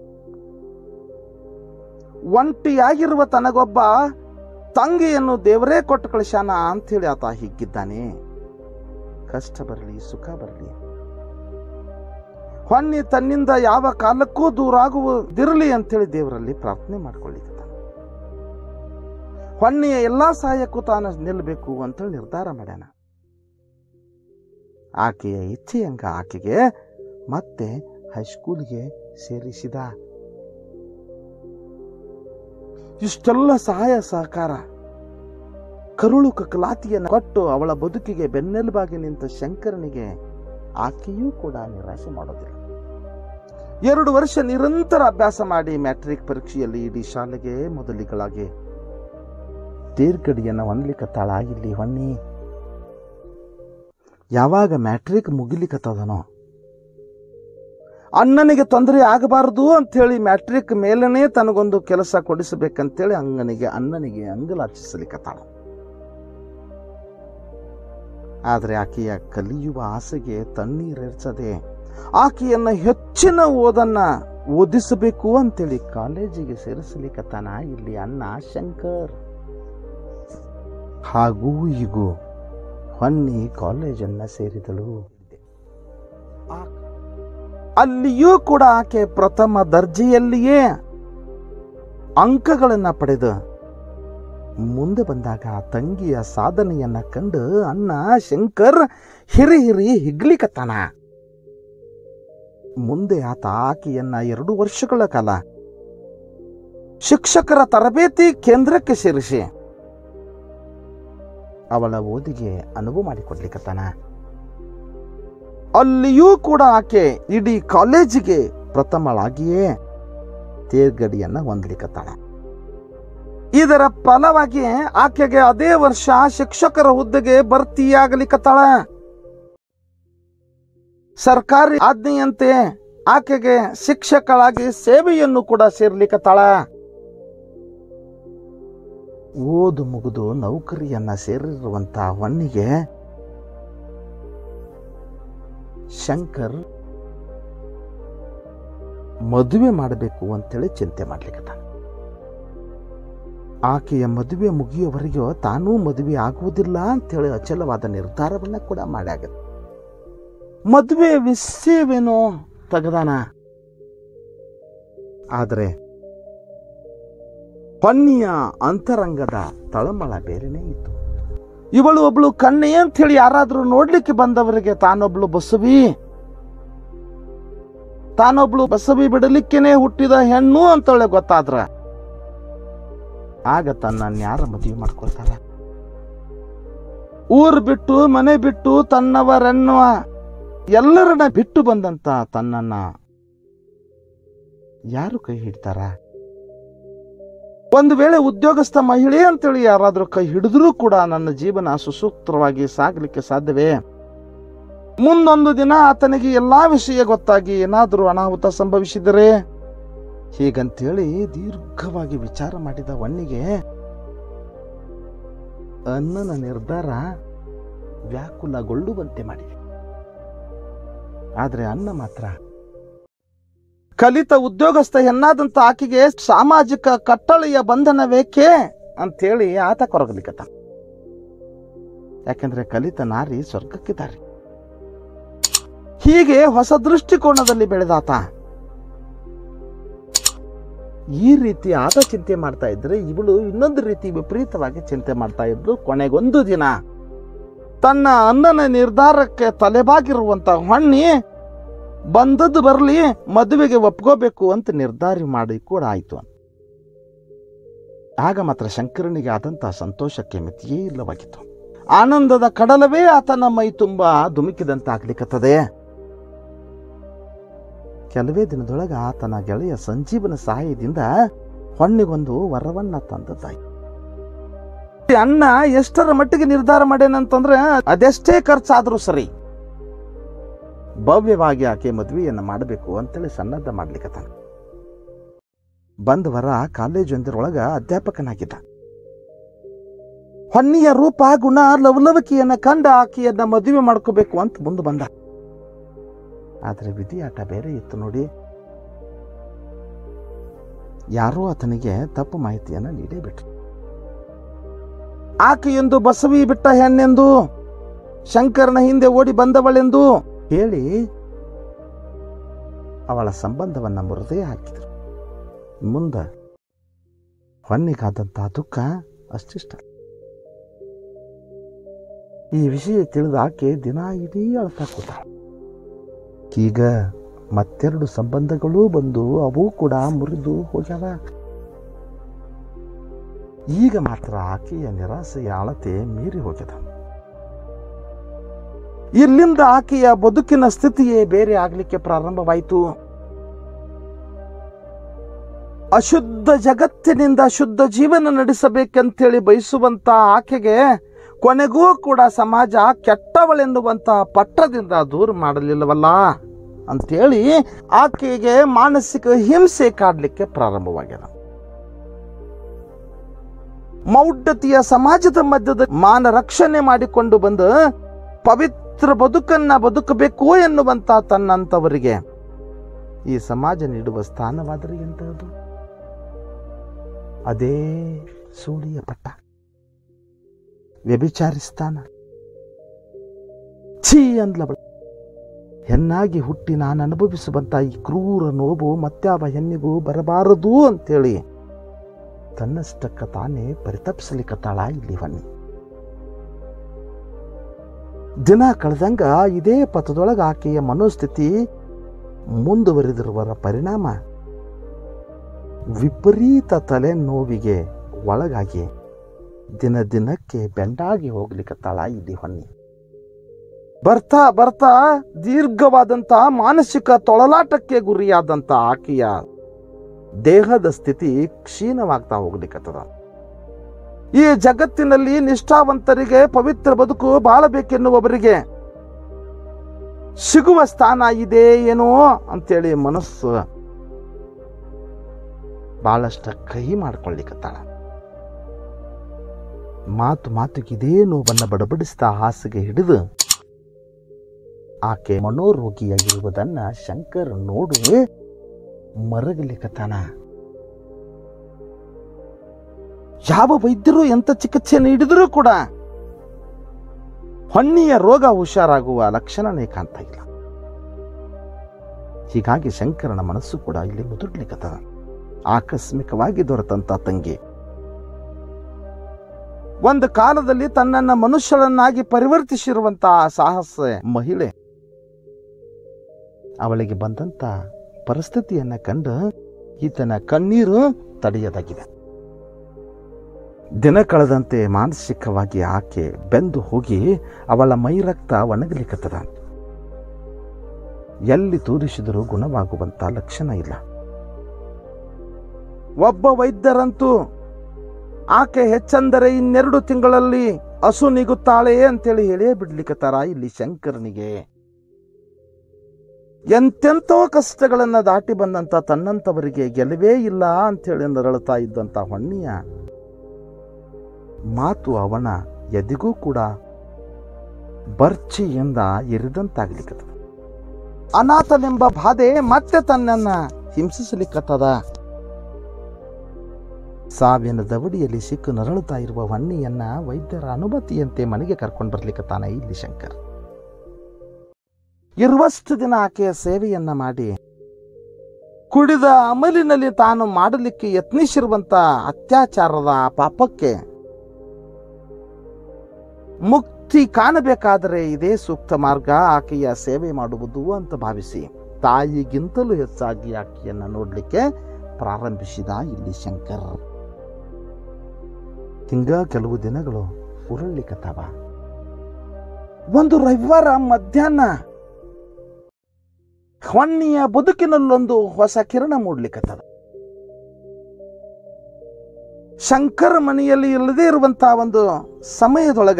ಒಂಟಿಯಾಗಿರುವ ತನಗೊಬ್ಬ ತಂಗಿಯನ್ನು ದೇವರೇ ಕೊಟ್ಟು ಕಳಿಸ್ಯಾನ ಅಂಥೇಳಿ ಆತ ಹಿಗ್ಗಿದ್ದಾನೆ ಕಷ್ಟ ಬರಲಿ ಸುಖ ಬರಲಿ ಹೊನ್ನಿ ತನ್ನಿಂದ ಯಾವ ಕಾಲಕ್ಕೂ ದೂರ ಆಗುವುದಿರಲಿ ಅಂತೇಳಿ ದೇವರಲ್ಲಿ ಪ್ರಾರ್ಥನೆ ಮಾಡ್ಕೊಳ್ಳಿಕ್ಕೆ ಹೊನ್ನಿಯ ಎಲ್ಲಾ ಸಹಾಯಕ್ಕೂ ತಾನು ನಿಲ್ಲಬೇಕು ಅಂತೇಳಿ ನಿರ್ಧಾರ ಮಾಡ್ಯಾನ ಆಕೆಯ ಇಚ್ಛೆಯಂಗ ಆಕೆಗೆ ಮತ್ತೆ ಹೈಸ್ಕೂಲ್ಗೆ ಸೇರಿಸಿದ ಇಷ್ಟೆಲ್ಲ ಸಹಾಯ ಸಹಕಾರ ಕರುಳು ಕಕಲಾತಿಯನ್ನು ಕೊಟ್ಟು ಅವಳ ಬದುಕಿಗೆ ಬೆನ್ನೆಲುಬಾಗಿ ನಿಂತ ಶಂಕರನಿಗೆ ಆಕೆಯೂ ಕೂಡ ನಿರಾಶೆ ಮಾಡೋದಿಲ್ಲ ಎರಡು ವರ್ಷ ನಿರಂತರ ಅಭ್ಯಾಸ ಮಾಡಿ ಮ್ಯಾಟ್ರಿಕ್ ಪರೀಕ್ಷೆಯಲ್ಲಿ ಇಡೀ ಶಾಲೆಗೆ ಮೊದಲಿಗಳಾಗಿ ತೇರ್ಗಡಿಯನ್ನ ಹೊನ್ಲಿಕತ್ತಾಳ ಇಲ್ಲಿ ಹೊನ್ನಿ ಯಾವಾಗ ಮ್ಯಾಟ್ರಿಕ್ ಮುಗಿಲಿಕತ್ತದನೋ ಅಣ್ಣನಿಗೆ ತೊಂದರೆ ಆಗಬಾರದು ಅಂಥೇಳಿ ಮ್ಯಾಟ್ರಿಕ್ ಮೇಲನೇ ತನಗೊಂದು ಕೆಲಸ ಕೊಡಿಸಬೇಕಂತೇಳಿ ಅಂಗನಿಗೆ ಅಣ್ಣನಿಗೆ ಅಂಗಲಾಚಿಸಲಿಕತ್ತಾಳ ಆದರೆ ಆಕೆಯ ಕಲಿಯುವ ಆಸೆಗೆ ತಣ್ಣೀರೆರ್ಚದೆ ಆಕೆಯನ್ನ ಹೆಚ್ಚಿನ ಓದನ್ನ ಓದಿಸಬೇಕು ಅಂತೇಳಿ ಕಾಲೇಜಿಗೆ ಸೇರಿಸಲಿಕತ್ತಾನ ಇಲ್ಲಿ ಅಣ್ಣ ಶಂಕರ್ ಹಾಗೂ ಹೀಗೂ ಹೊನ್ನಿ ಕಾಲೇಜನ್ನ ಸೇರಿದಳು ಆ- ಅಲ್ಲಿಯೂ ಕೂಡ ಆಕೆ ಪ್ರಥಮ ದರ್ಜೆಯಲ್ಲಿಯೇ ಅಂಕಗಳನ್ನ ಪಡೆದು ಮುಂದೆ ಬಂದಾಗ ತಂಗಿಯ ಸಾಧನೆಯನ್ನ ಕಂಡು ಅಣ್ಣ ಶಂಕರ್ ಹಿರಿ ಹಿರಿ ಹಿಗ್ಲಿಕತ್ತಾನ ಮುಂದೆ ಆತ ಆಕೆಯನ್ನ ಎರಡು ವರ್ಷಗಳ ಕಾಲ ಶಿಕ್ಷಕರ ತರಬೇತಿ ಕೇಂದ್ರಕ್ಕೆ ಸೇರಿಸಿ ಅವಳ ಓದಿಗೆ ಅನುವು ಮಾಡಿಕೊಡ್ಲಿಕತ್ತಾನ ಅಲ್ಲಿಯೂ ಕೂಡ ಆಕೆ ಇಡೀ ಕಾಲೇಜಿಗೆ ಪ್ರಥಮಳಾಗಿಯೇ ತೇರ್ಗಡಿಯನ್ನ ಹೊಂದಲಿಕತ್ತಾಳ ಇದರ ಫಲವಾಗಿ ಆಕೆಗೆ ಅದೇ ವರ್ಷ ಶಿಕ್ಷಕರ ಹುದ್ದೆಗೆ ಭರ್ತಿಯಾಗಲಿಕತ್ತಾಳ ಸರ್ಕಾರಿ ಆಜ್ಞೆಯಂತೆ ಆಕೆಗೆ ಶಿಕ್ಷಕಳಾಗಿ ಸೇವೆಯನ್ನು ಕೂಡ ಸೇರ್ಲಿಕತ್ತಾಳ ಓದು ಮುಗಿದು ನೌಕರಿಯನ್ನ ಸೇರಿರುವಂತ ಹೊನ್ನಿಗೆ ಶಂಕರ್ ಮದುವೆ ಮಾಡಬೇಕು ಅಂತೇಳಿ ಚಿಂತೆ ಮಾಡ್ಲಿಕ್ಕತ್ತ ಆಕೆಯ ಮದುವೆ ಮುಗಿಯುವವರೆಗೂ ತಾನೂ ಮದುವೆ ಆಗುವುದಿಲ್ಲ ಅಂತೇಳಿ ಅಚಲವಾದ ನಿರ್ಧಾರವನ್ನ ಕೂಡ ಮಾಡ್ಯಾಗ ಮದುವೆ ವಿಷಯವೇನೋ ತೆಗದಾನ ಆದರೆ ಹೊನ್ನಿಯ ಅಂತರಂಗದ ತಳಮಳ ಬೇರೆನೇ ಇತ್ತು ಇವಳು ಒಬ್ಳು ಕಣ್ಣೆ ಅಂತ ಹೇಳಿ ಯಾರಾದ್ರೂ ನೋಡ್ಲಿಕ್ಕೆ ಬಂದವರಿಗೆ ತಾನೊಬ್ಳು ಬಸವಿ ತಾನೊಬ್ಳು ಬಸವಿ ಬಿಡಲಿಕ್ಕೇನೆ ಹುಟ್ಟಿದ ಹೆಣ್ಣು ಅಂತೇಳಿ ಗೊತ್ತಾದ್ರ ಆಗ ತನ್ನ ಯಾರ ಮದುವೆ ಮಾಡ್ಕೊಳ್ತಾರ ಊರು ಬಿಟ್ಟು ಮನೆ ಬಿಟ್ಟು ತನ್ನವರೆನ್ನುವ ಎಲ್ಲರನ್ನ ಬಿಟ್ಟು ಬಂದಂತ ತನ್ನನ್ನ ಯಾರು ಕೈ ಹಿಡ್ತಾರ ಒಂದು ವೇಳೆ ಉದ್ಯೋಗಸ್ಥ ಮಹಿಳೆ ಅಂತೇಳಿ ಯಾರಾದ್ರೂ ಕೈ ಹಿಡಿದ್ರೂ ಕೂಡ ನನ್ನ ಜೀವನ ಸುಸೂತ್ರವಾಗಿ ಸಾಗಲಿಕ್ಕೆ ಸಾಧ್ಯವೇ ಮುಂದೊಂದು ದಿನ ಆತನಿಗೆ ಎಲ್ಲಾ ವಿಷಯ ಗೊತ್ತಾಗಿ ಏನಾದರೂ ಅನಾಹುತ ಸಂಭವಿಸಿದರೆ ಹೀಗಂತೇಳಿ ದೀರ್ಘವಾಗಿ ವಿಚಾರ ಮಾಡಿದ ವಣ್ಣಿಗೆ ಅನ್ನನ ನಿರ್ಧಾರ ವ್ಯಾಕುಲಗೊಳ್ಳುವಂತೆ ಮಾಡಿದೆ ಆದ್ರೆ ಅನ್ನ ಮಾತ್ರ ಕಲಿತ ಉದ್ಯೋಗಸ್ಥ ಹೆಣ್ಣಾದಂತ ಆಕೆಗೆ ಸಾಮಾಜಿಕ ಕಟ್ಟಳೆಯ ಬಂಧನವೇಕೆ ಅಂತೇಳಿ ಆತ ಕೊರಗಲಿಕತ್ತ ಯಾಕಂದ್ರೆ ಕಲಿತ ನಾರಿ ಸ್ವರ್ಗಕ್ಕೆ ದಾರಿ ಹೀಗೆ ಹೊಸ ದೃಷ್ಟಿಕೋನದಲ್ಲಿ ಬೆಳೆದಾತ ಈ ರೀತಿ ಆತ ಚಿಂತೆ ಮಾಡ್ತಾ ಇದ್ರೆ ಇವಳು ಇನ್ನೊಂದು ರೀತಿ ವಿಪರೀತವಾಗಿ ಚಿಂತೆ ಮಾಡ್ತಾ ಇದ್ರು ಕೊನೆಗೊಂದು ದಿನ ತನ್ನ ಅನ್ನನ ನಿರ್ಧಾರಕ್ಕೆ ತಲೆಬಾಗಿರುವಂತ ಹೊಣ್ಣಿ ಬಂದದ್ದು ಬರಲಿ ಮದುವೆಗೆ ಒಪ್ಕೋಬೇಕು ಅಂತ ನಿರ್ಧಾರ ಮಾಡಿ ಕೂಡ ಆಯ್ತು ಅಂತ ಆಗ ಮಾತ್ರ ಶಂಕರನಿಗೆ ಆದಂತಹ ಸಂತೋಷಕ್ಕೆ ಮಿತಿಯೇ ಇಲ್ಲವಾಗಿತ್ತು ಆನಂದದ ಕಡಲವೇ ಆತನ ಮೈ ತುಂಬಾ ಧುಮುಕಿದಂತಾಗ್ಲಿಕ್ಕತ್ತದೆ ಕೆಲವೇ ದಿನದೊಳಗ ಆತನ ಗೆಳೆಯ ಸಂಜೀವನ ಸಹಾಯದಿಂದ ಹೊಣ್ಣಿಗೊಂದು ವರವನ್ನ ತಂದದ್ದಾಯ್ತು ಅಣ್ಣ ಎಷ್ಟರ ಮಟ್ಟಿಗೆ ನಿರ್ಧಾರ ಮಾಡ್ಯಾನಂತಂದ್ರೆ ಅದೆಷ್ಟೇ ಖರ್ಚಾದ್ರೂ ಸರಿ ಭವ್ಯವಾಗಿ ಆಕೆ ಮದುವೆಯನ್ನ ಮಾಡಬೇಕು ಅಂತೇಳಿ ಸನ್ನದ್ಧ ಮಾಡ್ಲಿಕ್ಕತ್ತಾನ ಬಂದವರ ಕಾಲೇಜೊಂದರೊಳಗ ಅಧ್ಯಾಪಕನಾಗಿದ್ದ ಹೊನ್ನಿಯ ರೂಪ ಗುಣ ಲವಲವಿಕೆಯನ್ನ ಕಂಡ ಆಕೆಯನ್ನ ಮದುವೆ ಮಾಡ್ಕೋಬೇಕು ಅಂತ ಮುಂದೆ ಬಂದ ಆದ್ರೆ ವಿಧಿಯಾಟ ಬೇರೆ ಇತ್ತು ನೋಡಿ ಯಾರೋ ಆತನಿಗೆ ತಪ್ಪು ಮಾಹಿತಿಯನ್ನ ನೀಡೇ ಬಿಟ್ರು ಆಕೆಯೊಂದು ಬಸವಿ ಬಿಟ್ಟ ಹೆಣ್ಣೆಂದು ಶಂಕರನ ಹಿಂದೆ ಓಡಿ ಬಂದವಳೆಂದು ಹೇಳಿ ಅವಳ ಸಂಬಂಧವನ್ನ ಮುರಿದೇ ಹಾಕಿದ್ರು ಮುಂದ ಹೊನ್ನಿಗಾದಂತಹ ದುಃಖ ಅಷ್ಟಿಷ್ಟ ಈ ವಿಷಯ ತಿಳಿದ ಆಕೆ ದಿನ ಇಡೀ ಅಳ್ತಾ ಕೂತ ಈಗ ಮತ್ತೆರಡು ಸಂಬಂಧಗಳೂ ಬಂದು ಅವು ಕೂಡ ಮುರಿದು ಹೋಗ್ಯಾವ ಈಗ ಮಾತ್ರ ಆಕೆಯ ನಿರಾಸೆಯ ಅಳತೆ ಮೀರಿ ಹೋಗ್ಯದ ಇಲ್ಲಿಂದ ಆಕೆಯ ಬದುಕಿನ ಸ್ಥಿತಿಯೇ ಬೇರೆ ಆಗ್ಲಿಕ್ಕೆ ಪ್ರಾರಂಭವಾಯಿತು ಅಶುದ್ಧ ಜಗತ್ತಿನಿಂದ ಶುದ್ಧ ಜೀವನ ನಡೆಸಬೇಕಂತೇಳಿ ಬಯಸುವಂತ ಆಕೆಗೆ ಕೊನೆಗೂ ಕೂಡ ಸಮಾಜ ಕೆಟ್ಟವಳೆನ್ನುವಂತ ಪಟ್ಟದಿಂದ ದೂರ ಮಾಡಲಿಲ್ಲವಲ್ಲ ಅಂತೇಳಿ ಆಕೆಗೆ ಮಾನಸಿಕ ಹಿಂಸೆ ಕಾಡ್ಲಿಕ್ಕೆ ಪ್ರಾರಂಭವಾಗ್ಯದ ಮೌಢ್ಯತೆಯ ಸಮಾಜದ ಮಧ್ಯದ ಮಾನ ರಕ್ಷಣೆ ಮಾಡಿಕೊಂಡು ಬಂದು ಪವಿತ್ರ ಬದುಕನ್ನ ಬದುಕಬೇಕು ಎನ್ನುವಂತ ತನ್ನಂತವರಿಗೆ ಈ ಸಮಾಜ ನೀಡುವ ಸ್ಥಾನವಾದರೆ ಎಂತಹದ್ದು ಅದೇ ಸೂಳಿಯ ಪಟ್ಟ ವ್ಯಭಿಚಾರಿ ಸ್ಥಾನ ಛೀ ಅಂದ್ಲವಳು ಹೆಣ್ಣಾಗಿ ಹುಟ್ಟಿ ನಾನು ಅನುಭವಿಸುವಂತ ಈ ಕ್ರೂರ ನೋವು ಮತ್ಯಾವ ಹೆಣ್ಣಿಗೂ ಬರಬಾರದು ಅಂತೇಳಿ ತನ್ನಷ್ಟಕ್ಕ ತಾನೇ ಪರಿತಪಿಸಲಿಕ್ಕತ್ತಾಳ ಇಲ್ಲಿ ಹೊನ್ನಿ ದಿನ ಕಳೆದಂಗ ಇದೇ ಪಥದೊಳಗ ಆಕೆಯ ಮನೋಸ್ಥಿತಿ ಮುಂದುವರಿದಿರುವರ ಪರಿಣಾಮ ವಿಪರೀತ ತಲೆ ನೋವಿಗೆ ಒಳಗಾಗಿ ದಿನ ದಿನಕ್ಕೆ ಬೆಂಡಾಗಿ ಹೋಗ್ಲಿಕ್ಕತ್ತಾಳ ಇಲ್ಲಿ ಹೊನ್ನಿ ಬರ್ತಾ ಬರ್ತಾ ದೀರ್ಘವಾದಂತ ಮಾನಸಿಕ ತೊಳಲಾಟಕ್ಕೆ ಗುರಿಯಾದಂತ ಆಕೆಯ ದೇಹದ ಸ್ಥಿತಿ ಕ್ಷೀಣವಾಗ್ತಾ ಹೋಗ್ಲಿಕ್ಕತ್ತದ ಈ ಜಗತ್ತಿನಲ್ಲಿ ನಿಷ್ಠಾವಂತರಿಗೆ ಪವಿತ್ರ ಬದುಕು ಬಾಳಬೇಕೆನ್ನುವವರಿಗೆ ಸಿಗುವ ಸ್ಥಾನ ಇದೆ ಏನೋ ಅಂತೇಳಿ ಮನಸ್ಸು ಬಹಳಷ್ಟ ಕಹಿ ಮಾಡ್ಕೊಳ್ಳಿಕತ್ತಾಳ ಮಾತು ಮಾತಿಗೆ ಇದೇ ನೋವನ್ನ ಬಡಬಡಿಸ್ತಾ ಹಾಸಿಗೆ ಹಿಡಿದು ಆಕೆ ಮನೋರೋಗಿಯಾಗಿರುವುದನ್ನ ಶಂಕರ್ ನೋಡು ಮರಗಲಿಕತ್ತಾನ ಯಾವ ವೈದ್ಯರು ಎಂತ ಚಿಕಿತ್ಸೆ ನೀಡಿದರೂ ಕೂಡ ಹೊನ್ನಿಯ ರೋಗ ಹುಷಾರಾಗುವ ಲಕ್ಷಣನೇ ಕಾಣ್ತಾ ಇಲ್ಲ ಹೀಗಾಗಿ ಶಂಕರನ ಮನಸ್ಸು ಕೂಡ ಇಲ್ಲಿ ಮುದುಡ್ಲಿಕ್ಕತ್ತದ ಆಕಸ್ಮಿಕವಾಗಿ ದೊರೆತಂತ ತಂಗಿ ಒಂದು ಕಾಲದಲ್ಲಿ ತನ್ನನ್ನ ಮನುಷ್ಯಳನ್ನಾಗಿ ಪರಿವರ್ತಿಸಿರುವಂತಹ ಸಾಹಸ ಮಹಿಳೆ ಅವಳಿಗೆ ಬಂದಂತ ಪರಿಸ್ಥಿತಿಯನ್ನ ಕಂಡು ಈತನ ಕಣ್ಣೀರು ತಡೆಯದಾಗಿದೆ ದಿನ ಕಳೆದಂತೆ ಮಾನಸಿಕವಾಗಿ ಆಕೆ ಬೆಂದು ಹೋಗಿ ಅವಳ ಮೈ ರಕ್ತ ಒಣಗಲಿಕ್ಕತ್ತದ ಎಲ್ಲಿ ತೋರಿಸಿದರೂ ಗುಣವಾಗುವಂತ ಲಕ್ಷಣ ಇಲ್ಲ ಒಬ್ಬ ವೈದ್ಯರಂತೂ ಆಕೆ ಹೆಚ್ಚಂದರೆ ಇನ್ನೆರಡು ತಿಂಗಳಲ್ಲಿ ಹಸು ನಿಗುತ್ತಾಳೆ ಅಂತೇಳಿ ಹೇಳೇ ಬಿಡ್ಲಿಕ್ಕತ್ತಾರ ಇಲ್ಲಿ ಶಂಕರನಿಗೆ ಎಂತೆಂತೋ ಕಷ್ಟಗಳನ್ನ ದಾಟಿ ಬಂದಂತ ತನ್ನಂತವರಿಗೆ ಗೆಲುವೇ ಇಲ್ಲ ಅಂತೇಳಿ ನರಳುತ್ತಾ ಇದ್ದಂತ ಹೊಣ್ಣಿಯ ಮಾತು ಅವನ ಎದಿಗೂ ಕೂಡ ಬರ್ಚಿಯಿಂದ ಎರಿದಂತಾಗ್ಲಿಕ್ಕದ ಅನಾಥನೆಂಬ ಬಾಧೆ ಮತ್ತೆ ತನ್ನನ್ನ ಹಿಂಸಿಸಲಿಕ್ಕತ್ತದ ಸಾವಿನ ದವಡಿಯಲ್ಲಿ ಸಿಕ್ಕು ನರಳುತ್ತಾ ಇರುವ ಹೊನ್ನಿಯನ್ನ ವೈದ್ಯರ ಅನುಮತಿಯಂತೆ ಮನೆಗೆ ಕರ್ಕೊಂಡು ಬರ್ಲಿಕ್ಕತ್ತಾನ ಇಲ್ಲಿ ಶಂಕರ್ ಇರುವಷ್ಟು ದಿನ ಆಕೆಯ ಸೇವೆಯನ್ನ ಮಾಡಿ ಕುಡಿದ ಅಮಲಿನಲ್ಲಿ ತಾನು ಮಾಡಲಿಕ್ಕೆ ಯತ್ನಿಸಿರುವಂತ ಅತ್ಯಾಚಾರದ ಪಾಪಕ್ಕೆ ಮುಕ್ತಿ ಕಾಣಬೇಕಾದರೆ ಇದೇ ಸೂಕ್ತ ಮಾರ್ಗ ಆಕೆಯ ಸೇವೆ ಮಾಡುವುದು ಅಂತ ಭಾವಿಸಿ ತಾಯಿಗಿಂತಲೂ ಹೆಚ್ಚಾಗಿ ಆಕೆಯನ್ನ ನೋಡ್ಲಿಕ್ಕೆ ಪ್ರಾರಂಭಿಸಿದ ಇಲ್ಲಿ ಶಂಕರ್ ಹಿಂಗ ಕೆಲವು ದಿನಗಳು ಉರುಳ್ಲಿಕ್ಕತ್ತಾವ ಒಂದು ರವಿವಾರ ಮಧ್ಯಾಹ್ನ ಹೊನ್ನಿಯ ಬದುಕಿನಲ್ಲೊಂದು ಹೊಸ ಕಿರಣ ಮೂಡ್ಲಿಕ್ಕತ್ತದ ಶಂಕರ್ ಮನೆಯಲ್ಲಿ ಇಲ್ಲದೇ ಇರುವಂತಹ ಒಂದು ಸಮಯದೊಳಗ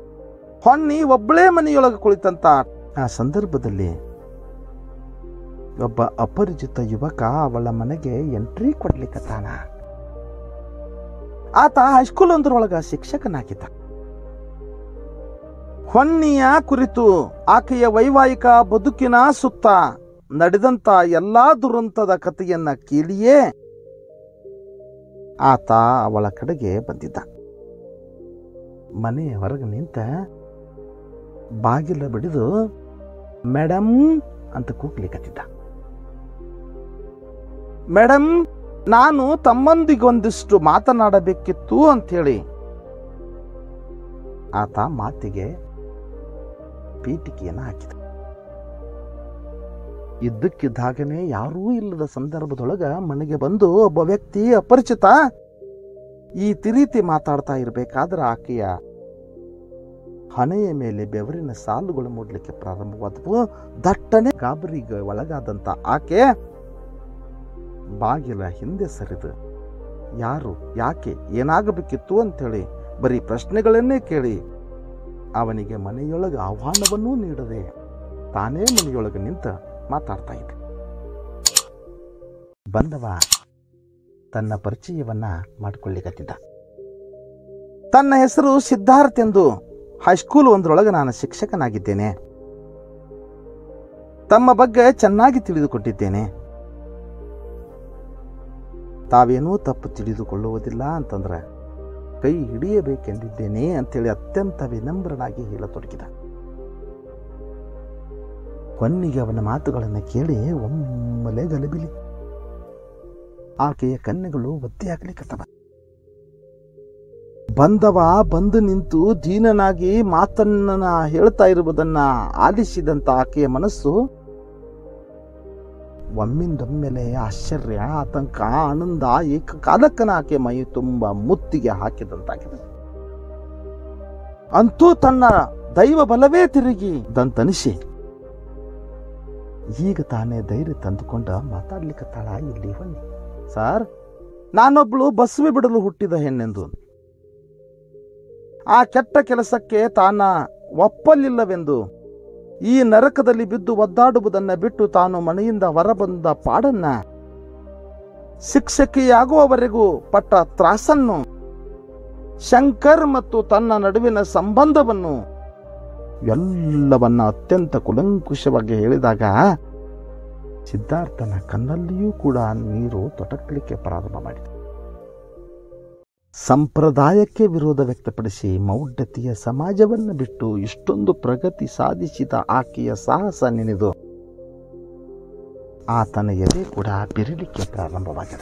ಹೊನ್ನಿ ಒಬ್ಬಳೇ ಮನೆಯೊಳಗೆ ಕುಳಿತಂತ ಆ ಸಂದರ್ಭದಲ್ಲಿ ಒಬ್ಬ ಅಪರಿಚಿತ ಯುವಕ ಅವಳ ಮನೆಗೆ ಎಂಟ್ರಿ ಕೊಡ್ಲಿಕ್ಕತ್ತಾನ ಆತ ಹೈಸ್ಕೂಲ್ ಒಂದರೊಳಗ ಶಿಕ್ಷಕನಾಗಿದ್ದ ಹೊನ್ನಿಯ ಕುರಿತು ಆಕೆಯ ವೈವಾಹಿಕ ಬದುಕಿನ ಸುತ್ತ ನಡೆದಂತ ಎಲ್ಲಾ ದುರಂತದ ಕಥೆಯನ್ನ ಕೇಳಿಯೇ ಆತ ಅವಳ ಕಡೆಗೆ ಬಂದಿದ್ದ ಮನೆಯ ಹೊರಗೆ ನಿಂತ ಬಾಗಿಲ ಬಿಡಿದು ಮೇಡಮ್ ಅಂತ ಕೂಗ್ಲಿಕತ್ತಿದ್ದ ಮೇಡಮ್ ನಾನು ತಮ್ಮಂದಿಗೊಂದಿಷ್ಟು ಮಾತನಾಡಬೇಕಿತ್ತು ಅಂಥೇಳಿ ಆತ ಮಾತಿಗೆ ಪೀಠಿಕೆಯನ್ನು ಹಾಕಿದ ಇದ್ದಕ್ಕಿದ್ದಾಗನೇ ಯಾರೂ ಇಲ್ಲದ ಸಂದರ್ಭದೊಳಗ ಮನೆಗೆ ಬಂದು ಒಬ್ಬ ವ್ಯಕ್ತಿ ಅಪರಿಚಿತ ಈ ತಿರೀತಿ ಮಾತಾಡ್ತಾ ಇರಬೇಕಾದ್ರೆ ಆಕೆಯ ಹಣೆಯ ಮೇಲೆ ಬೆವರಿನ ಸಾಲುಗಳು ಮೂಡಲಿಕ್ಕೆ ಪ್ರಾರಂಭವಾದವು ದಟ್ಟನೆ ಗಾಬರಿಗೆ ಒಳಗಾದಂತ ಆಕೆ ಬಾಗಿಲ ಹಿಂದೆ ಸರಿದು ಯಾರು ಯಾಕೆ ಏನಾಗಬೇಕಿತ್ತು ಅಂತೇಳಿ ಬರೀ ಪ್ರಶ್ನೆಗಳನ್ನೇ ಕೇಳಿ ಅವನಿಗೆ ಮನೆಯೊಳಗೆ ಆಹ್ವಾನವನ್ನೂ ನೀಡದೆ ತಾನೇ ಮನೆಯೊಳಗೆ ನಿಂತ ಮಾತಾಡ್ತಾ ಇದ್ದ ಬಂದವ ತನ್ನ ಪರಿಚಯವನ್ನ ಮಾಡಿಕೊಳ್ಳಿಕತ್ತಿದ್ದ ತನ್ನ ಹೆಸರು ಸಿದ್ಧಾರ್ಥ್ ಎಂದು ಹೈಸ್ಕೂಲ್ ಒಂದರೊಳಗೆ ನಾನು ಶಿಕ್ಷಕನಾಗಿದ್ದೇನೆ ತಮ್ಮ ಬಗ್ಗೆ ಚೆನ್ನಾಗಿ ತಿಳಿದುಕೊಂಡಿದ್ದೇನೆ ತಾವೇನೂ ತಪ್ಪು ತಿಳಿದುಕೊಳ್ಳುವುದಿಲ್ಲ ಅಂತಂದ್ರೆ ಕೈ ಹಿಡಿಯಬೇಕೆಂದಿದ್ದೇನೆ ಅಂತೇಳಿ ಅತ್ಯಂತ ವಿನಮ್ರನಾಗಿ ಹೇಳತೊಡಗಿದ ಕೊನ್ನಿಗೆ ಅವನ ಮಾತುಗಳನ್ನು ಕೇಳಿ ಒಮ್ಮೆಲೆ ಗಲಿಬಿಲಿ ಆಕೆಯ ಕಣ್ಣುಗಳು ಒತ್ತಿ ಹಾಕ್ಲಿಕ್ಕತ್ತವ ಬಂದವ ಬಂದು ನಿಂತು ದೀನನಾಗಿ ಮಾತನ್ನ ಹೇಳ್ತಾ ಇರುವುದನ್ನ ಆಲಿಸಿದಂತ ಆಕೆಯ ಮನಸ್ಸು ಒಮ್ಮಿಂದೊಮ್ಮೆಲೆ ಆಶ್ಚರ್ಯ ಆತಂಕ ಆನಂದ ಏಕಕಾಲಕ್ಕನ ಆಕೆ ಮೈ ತುಂಬ ಮುತ್ತಿಗೆ ಹಾಕಿದಂತಾಗಿದೆ ಅಂತೂ ತನ್ನ ದೈವ ಬಲವೇ ತಿರುಗಿ ದಂತನಿಸಿ ಈಗ ತಾನೇ ಧೈರ್ಯ ತಂದುಕೊಂಡ ಮಾತಾಡ್ಲಿಕ್ಕತ್ತಾಳ ಇಲ್ಲಿ ಹೊನ್ನಿ ಸರ್ ನಾನೊಬ್ಳು ಬಸವಿ ಬಿಡಲು ಹುಟ್ಟಿದ ಹೆಣ್ಣೆಂದು ಆ ಕೆಟ್ಟ ಕೆಲಸಕ್ಕೆ ತಾನ ಒಪ್ಪಲಿಲ್ಲವೆಂದು ಈ ನರಕದಲ್ಲಿ ಬಿದ್ದು ಒದ್ದಾಡುವುದನ್ನ ಬಿಟ್ಟು ತಾನು ಮನೆಯಿಂದ ಹೊರಬಂದ ಪಾಡನ್ನ ಶಿಕ್ಷಕಿಯಾಗುವವರೆಗೂ ಪಟ್ಟ ತ್ರಾಸನ್ನು ಶಂಕರ್ ಮತ್ತು ತನ್ನ ನಡುವಿನ ಸಂಬಂಧವನ್ನು ಎಲ್ಲವನ್ನ ಅತ್ಯಂತ ಕುಲಂಕುಷವಾಗಿ ಹೇಳಿದಾಗ ಸಿದ್ಧಾರ್ಥನ ಕಣ್ಣಲ್ಲಿಯೂ ಕೂಡ ನೀರು ತೊಟಕಲಿಕ್ಕೆ ಪ್ರಾರಂಭ ಮಾಡಿದ ಸಂಪ್ರದಾಯಕ್ಕೆ ವಿರೋಧ ವ್ಯಕ್ತಪಡಿಸಿ ಮೌಢ್ಯತೆಯ ಸಮಾಜವನ್ನು ಬಿಟ್ಟು ಇಷ್ಟೊಂದು ಪ್ರಗತಿ ಸಾಧಿಸಿದ ಆಕೆಯ ಸಾಹಸ ನೆನೆದು ಆತನ ಎದೆ ಕೂಡ ಬಿರಲಿಕ್ಕೆ ಪ್ರಾರಂಭವಾಗಿದೆ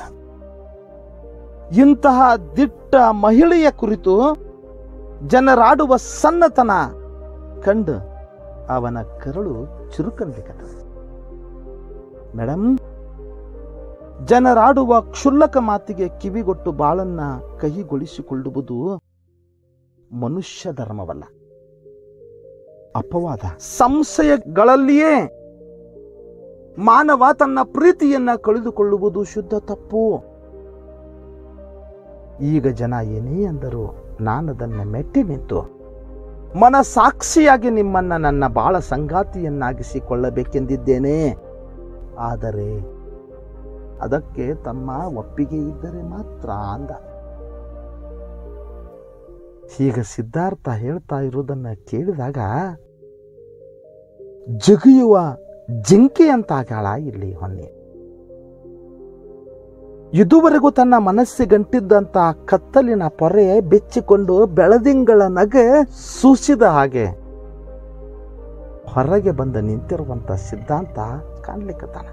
ಇಂತಹ ದಿಟ್ಟ ಮಹಿಳೆಯ ಕುರಿತು ಜನರಾಡುವ ಸನ್ನತನ ಕಂಡು ಅವನ ಕರಳು ಚುರುಕನ್ಲಿಕ್ಕದ ಮೇಡಮ್ ಜನರಾಡುವ ಕ್ಷುಲ್ಲಕ ಮಾತಿಗೆ ಕಿವಿಗೊಟ್ಟು ಬಾಳನ್ನ ಕಹಿಗೊಳಿಸಿಕೊಳ್ಳುವುದು ಮನುಷ್ಯ ಧರ್ಮವಲ್ಲ ಅಪವಾದ ಸಂಶಯಗಳಲ್ಲಿಯೇ ಮಾನವ ತನ್ನ ಪ್ರೀತಿಯನ್ನ ಕಳೆದುಕೊಳ್ಳುವುದು ಶುದ್ಧ ತಪ್ಪು ಈಗ ಜನ ಏನೇ ಅಂದರು ನಾನದನ್ನ ಮೆಟ್ಟಿ ನಿಂತು ಮನಸಾಕ್ಷಿಯಾಗಿ ನಿಮ್ಮನ್ನ ನನ್ನ ಬಾಳ ಸಂಗಾತಿಯನ್ನಾಗಿಸಿಕೊಳ್ಳಬೇಕೆಂದಿದ್ದೇನೆ ಆದರೆ ಅದಕ್ಕೆ ತಮ್ಮ ಒಪ್ಪಿಗೆ ಇದ್ದರೆ ಮಾತ್ರ ಅಂದ ಈಗ ಸಿದ್ಧಾರ್ಥ ಹೇಳ್ತಾ ಇರುವುದನ್ನ ಕೇಳಿದಾಗ ಜಗಿಯುವ ಜಿಂಕೆ ಅಂತಾಗಾಳ ಇಲ್ಲಿ ಹೊನ್ನೆ ಇದುವರೆಗೂ ತನ್ನ ಮನಸ್ಸಿಗಂಟಿದ್ದಂತ ಕತ್ತಲಿನ ಪೊರೆ ಬೆಚ್ಚಿಕೊಂಡು ಬೆಳದಿಂಗಳ ನಗೆ ಸೂಸಿದ ಹಾಗೆ ಹೊರಗೆ ಬಂದ ನಿಂತಿರುವಂತ ಸಿದ್ಧಾಂತ ಕಾಣ್ಲಿಕ್ಕತ್ತಾನ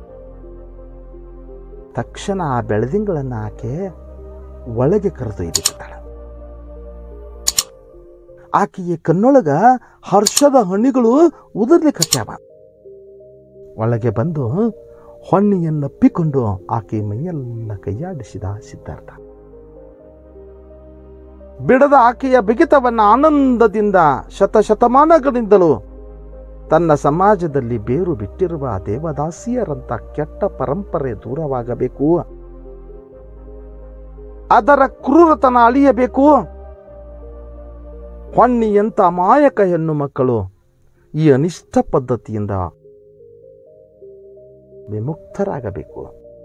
ತಕ್ಷಣ ಆ ಬೆಳದಿಂಗಳನ್ನ ಆಕೆ ಒಳಗೆ ಕರೆದೊಯ್ದಿರ್ತಾಳ ಆಕೆಯ ಕಣ್ಣೊಳಗ ಹರ್ಷದ ಹಣ್ಣಿಗಳು ಉದುರ್ಲಿಕ್ಕತ್ಯಾವ ಒಳಗೆ ಬಂದು ಹೊನ್ನಿಯನ್ನಪ್ಪಿಕೊಂಡು ಆಕೆ ಮೈಯೆಲ್ಲ ಕೈಯಾಡಿಸಿದ ಸಿದ್ಧಾರ್ಥ ಬಿಡದ ಆಕೆಯ ಬಿಗಿತವನ್ನ ಆನಂದದಿಂದ ಶತಶತಮಾನಗಳಿಂದಲೂ ತನ್ನ ಸಮಾಜದಲ್ಲಿ ಬೇರು ಬಿಟ್ಟಿರುವ ದೇವದಾಸಿಯರಂತ ಕೆಟ್ಟ ಪರಂಪರೆ ದೂರವಾಗಬೇಕು ಅದರ ಕ್ರೂರತನ ಅಳಿಯಬೇಕು ಹೊನ್ನಿಯಂತ ಅಮಾಯಕ ಹೆಣ್ಣು ಮಕ್ಕಳು ಈ ಅನಿಷ್ಟ ಪದ್ಧತಿಯಿಂದ ವಿಮುಕ್ತರಾಗಬೇಕು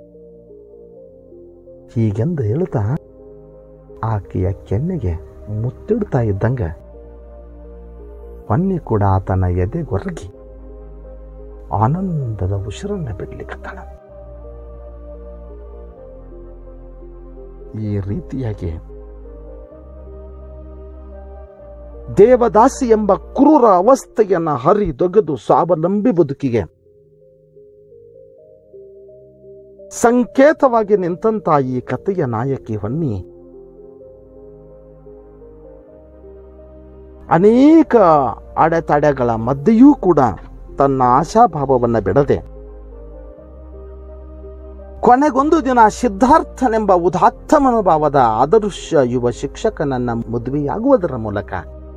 ಹೀಗೆಂದು ಹೇಳ್ತಾ ಆಕೆಯ ಕೆನ್ನೆಗೆ ಮುತ್ತಿಡ್ತಾ ಇದ್ದಂಗ ಹೊನ್ನಿ ಕೂಡ ಆತನ ಎದೆಗೊರಗಿ ಆನಂದದ ಉಸಿರನ್ನ ಬಿಡ್ಲಿಕ್ಕತ್ತಾಳ ಈ ರೀತಿಯಾಗಿ ದೇವದಾಸಿ ಎಂಬ ಕ್ರೂರ ಅವಸ್ಥೆಯನ್ನ ಹರಿದೊಗೆದು ಸ್ವಾವಲಂಬಿ ಬದುಕಿಗೆ ಸಂಕೇತವಾಗಿ ನಿಂತಂತ ಈ ಕಥೆಯ ನಾಯಕಿ ಹೊನ್ನಿ ಅನೇಕ ಅಡೆತಡೆಗಳ ಮಧ್ಯೆಯೂ ಕೂಡ ತನ್ನ ಆಶಾಭಾವವನ್ನು ಬಿಡದೆ ಕೊನೆಗೊಂದು ದಿನ ಸಿದ್ಧಾರ್ಥನೆಂಬ ಉದಾತ್ತ ಮನೋಭಾವದ ಆದರ್ಶ ಯುವ ಶಿಕ್ಷಕನನ್ನ ಮದುವೆಯಾಗುವುದರ ಮೂಲಕ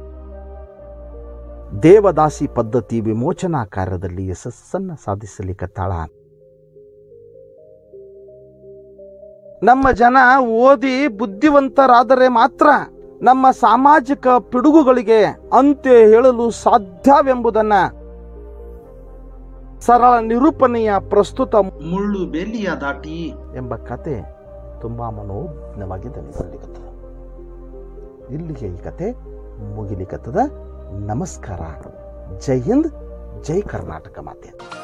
ದೇವದಾಸಿ ಪದ್ಧತಿ ವಿಮೋಚನಾ ಕಾರ್ಯದಲ್ಲಿ ಯಶಸ್ಸನ್ನ ಸಾಧಿಸಲಿಕ್ಕತ್ತಾಳ ನಮ್ಮ ಜನ ಓದಿ ಬುದ್ಧಿವಂತರಾದರೆ ಮಾತ್ರ ನಮ್ಮ ಸಾಮಾಜಿಕ ಪಿಡುಗುಗಳಿಗೆ ಅಂತ್ಯ ಹೇಳಲು ಸಾಧ್ಯವೆಂಬುದನ್ನ ಸರಳ ನಿರೂಪಣೆಯ ಪ್ರಸ್ತುತ ಮುಳ್ಳು ಬೇಲಿಯ ದಾಟಿ ಎಂಬ ಕತೆ ತುಂಬಾ ಮನೋಜ್ಞವಾಗಿ ದನಿಸಲಿಕತ್ತದ ಇಲ್ಲಿಗೆ ಈ ಕತೆ ಮುಗಿಲಿಕತ್ತದ ನಮಸ್ಕಾರ ಜೈ ಹಿಂದ್ ಜೈ ಕರ್ನಾಟಕ ಮಾತೆ